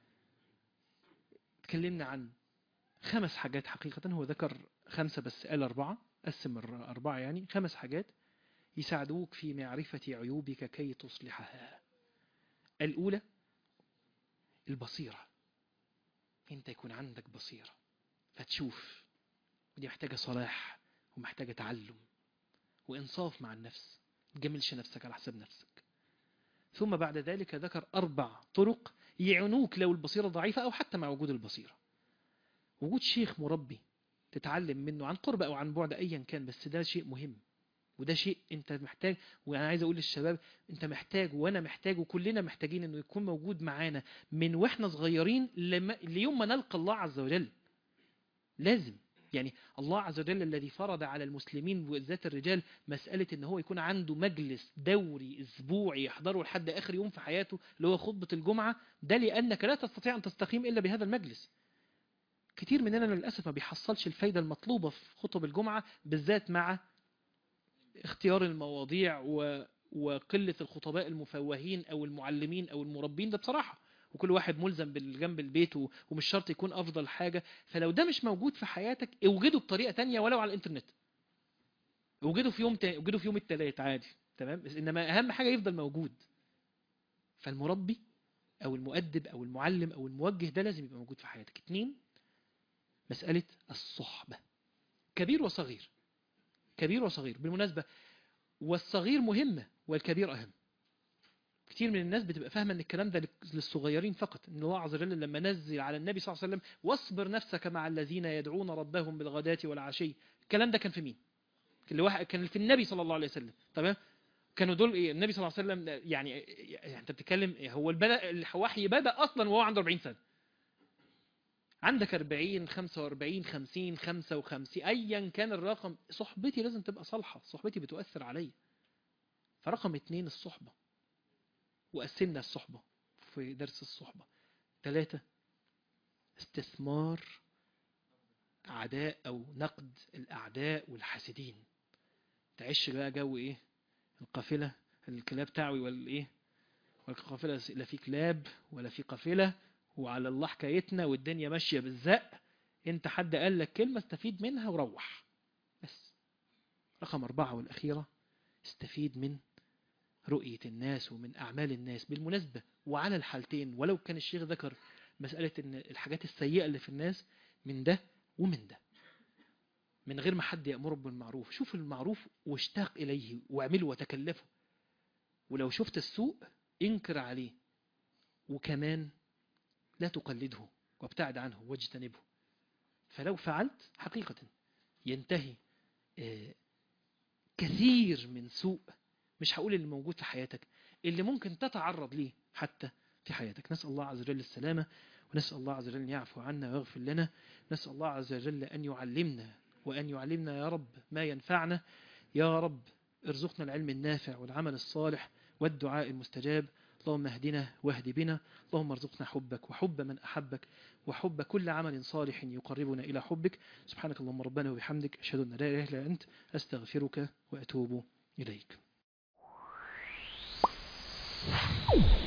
تكلمنا عن خمس حاجات حقيقة هو ذكر خمسة بس قال أربعة قسم أربعة يعني خمس حاجات يساعدوك في معرفة عيوبك كي تصلحها الأولى البصيرة أنت يكون عندك بصيرة فتشوف ودي محتاجة صلاح ومحتاجة تعلم وإنصاف مع النفس تجملش نفسك على حساب نفسك ثم بعد ذلك ذكر أربع طرق يعنوك لو البصيرة ضعيفة أو حتى مع وجود البصيرة وجود شيخ مربي تتعلم منه عن قرب أو عن بعد أيا كان بس ده شيء مهم وده شيء انت محتاج وانا عايز اقول للشباب انت محتاج وانا محتاج وكلنا محتاجين انه يكون موجود معانا من واحنا صغيرين لما ليوم ما نلقى الله عز وجل لازم يعني الله عز وجل الذي فرض على المسلمين وذات الرجال مسألة ان هو يكون عنده مجلس دوري اسبوعي يحضره لحد اخر يوم في حياته اللي هو خطبة الجمعة ده لانك لا تستطيع ان تستقيم الا بهذا المجلس كتير مننا للأسف ما بيحصلش الفايدة المطلوبة في خطب الجمعة بالذات مع اختيار المواضيع و... وقلة الخطباء المفوهين أو المعلمين أو المربين ده بصراحة وكل واحد ملزم بالجنب البيت و... ومش شرط يكون أفضل حاجة فلو ده مش موجود في حياتك اوجده بطريقة تانية ولو على الإنترنت اوجده في يوم تاني اوجده في يوم التلات عادي تمام بس إنما أهم حاجة يفضل موجود فالمربي او المؤدب او المعلم او الموجه ده لازم يبقى موجود في حياتك اتنين مسألة الصحبة كبير وصغير كبير وصغير بالمناسبة والصغير مهمة والكبير أهم كتير من الناس بتبقى فاهمة ان الكلام ده للصغيرين فقط ان الله عز وجل لما نزل على النبي صلى الله عليه وسلم واصبر نفسك مع الذين يدعون ربهم بالغداة والعشي الكلام ده كان في مين كان لواحد كان في النبي صلى الله عليه وسلم تمام كانوا دول ايه النبي صلى الله عليه وسلم يعني, يعني انت بتتكلم إيه هو البدا الوحي بدا اصلا وهو عنده 40 سنه عندك 40 45 50 55 ايا كان الرقم صحبتي لازم تبقى صالحه صحبتي بتؤثر عليا فرقم اتنين الصحبه وقسمنا الصحبه في درس الصحبه ثلاثة استثمار أعداء أو نقد الأعداء والحاسدين تعيش بقى جو إيه القافلة الكلاب تعوي والإيه والقافلة لا في كلاب ولا في قافلة وعلى الله حكايتنا والدنيا ماشية بالزق انت حد قال لك كلمة استفيد منها وروح بس رقم أربعة والأخيرة استفيد من رؤية الناس ومن أعمال الناس بالمناسبة وعلى الحالتين ولو كان الشيخ ذكر مسألة ان الحاجات السيئة اللي في الناس من ده ومن ده من غير ما حد يأمر بالمعروف شوف المعروف واشتاق إليه واعمله وتكلفه ولو شفت السوء انكر عليه وكمان لا تقلده وابتعد عنه واجتنبه فلو فعلت حقيقة ينتهي كثير من سوء مش هقول اللي موجود في حياتك اللي ممكن تتعرض ليه حتى في حياتك نسأل الله عز وجل السلامة ونسأل الله عز وجل أن يعفو عنا ويغفر لنا نسأل الله عز وجل أن يعلمنا وأن يعلمنا يا رب ما ينفعنا يا رب ارزقنا العلم النافع والعمل الصالح والدعاء المستجاب اللهم اهدنا واهد بنا اللهم ارزقنا حبك وحب من أحبك وحب كل عمل صالح يقربنا إلى حبك سبحانك اللهم ربنا وبحمدك أشهد أن لا إله إلا أنت أستغفرك وأتوب إليك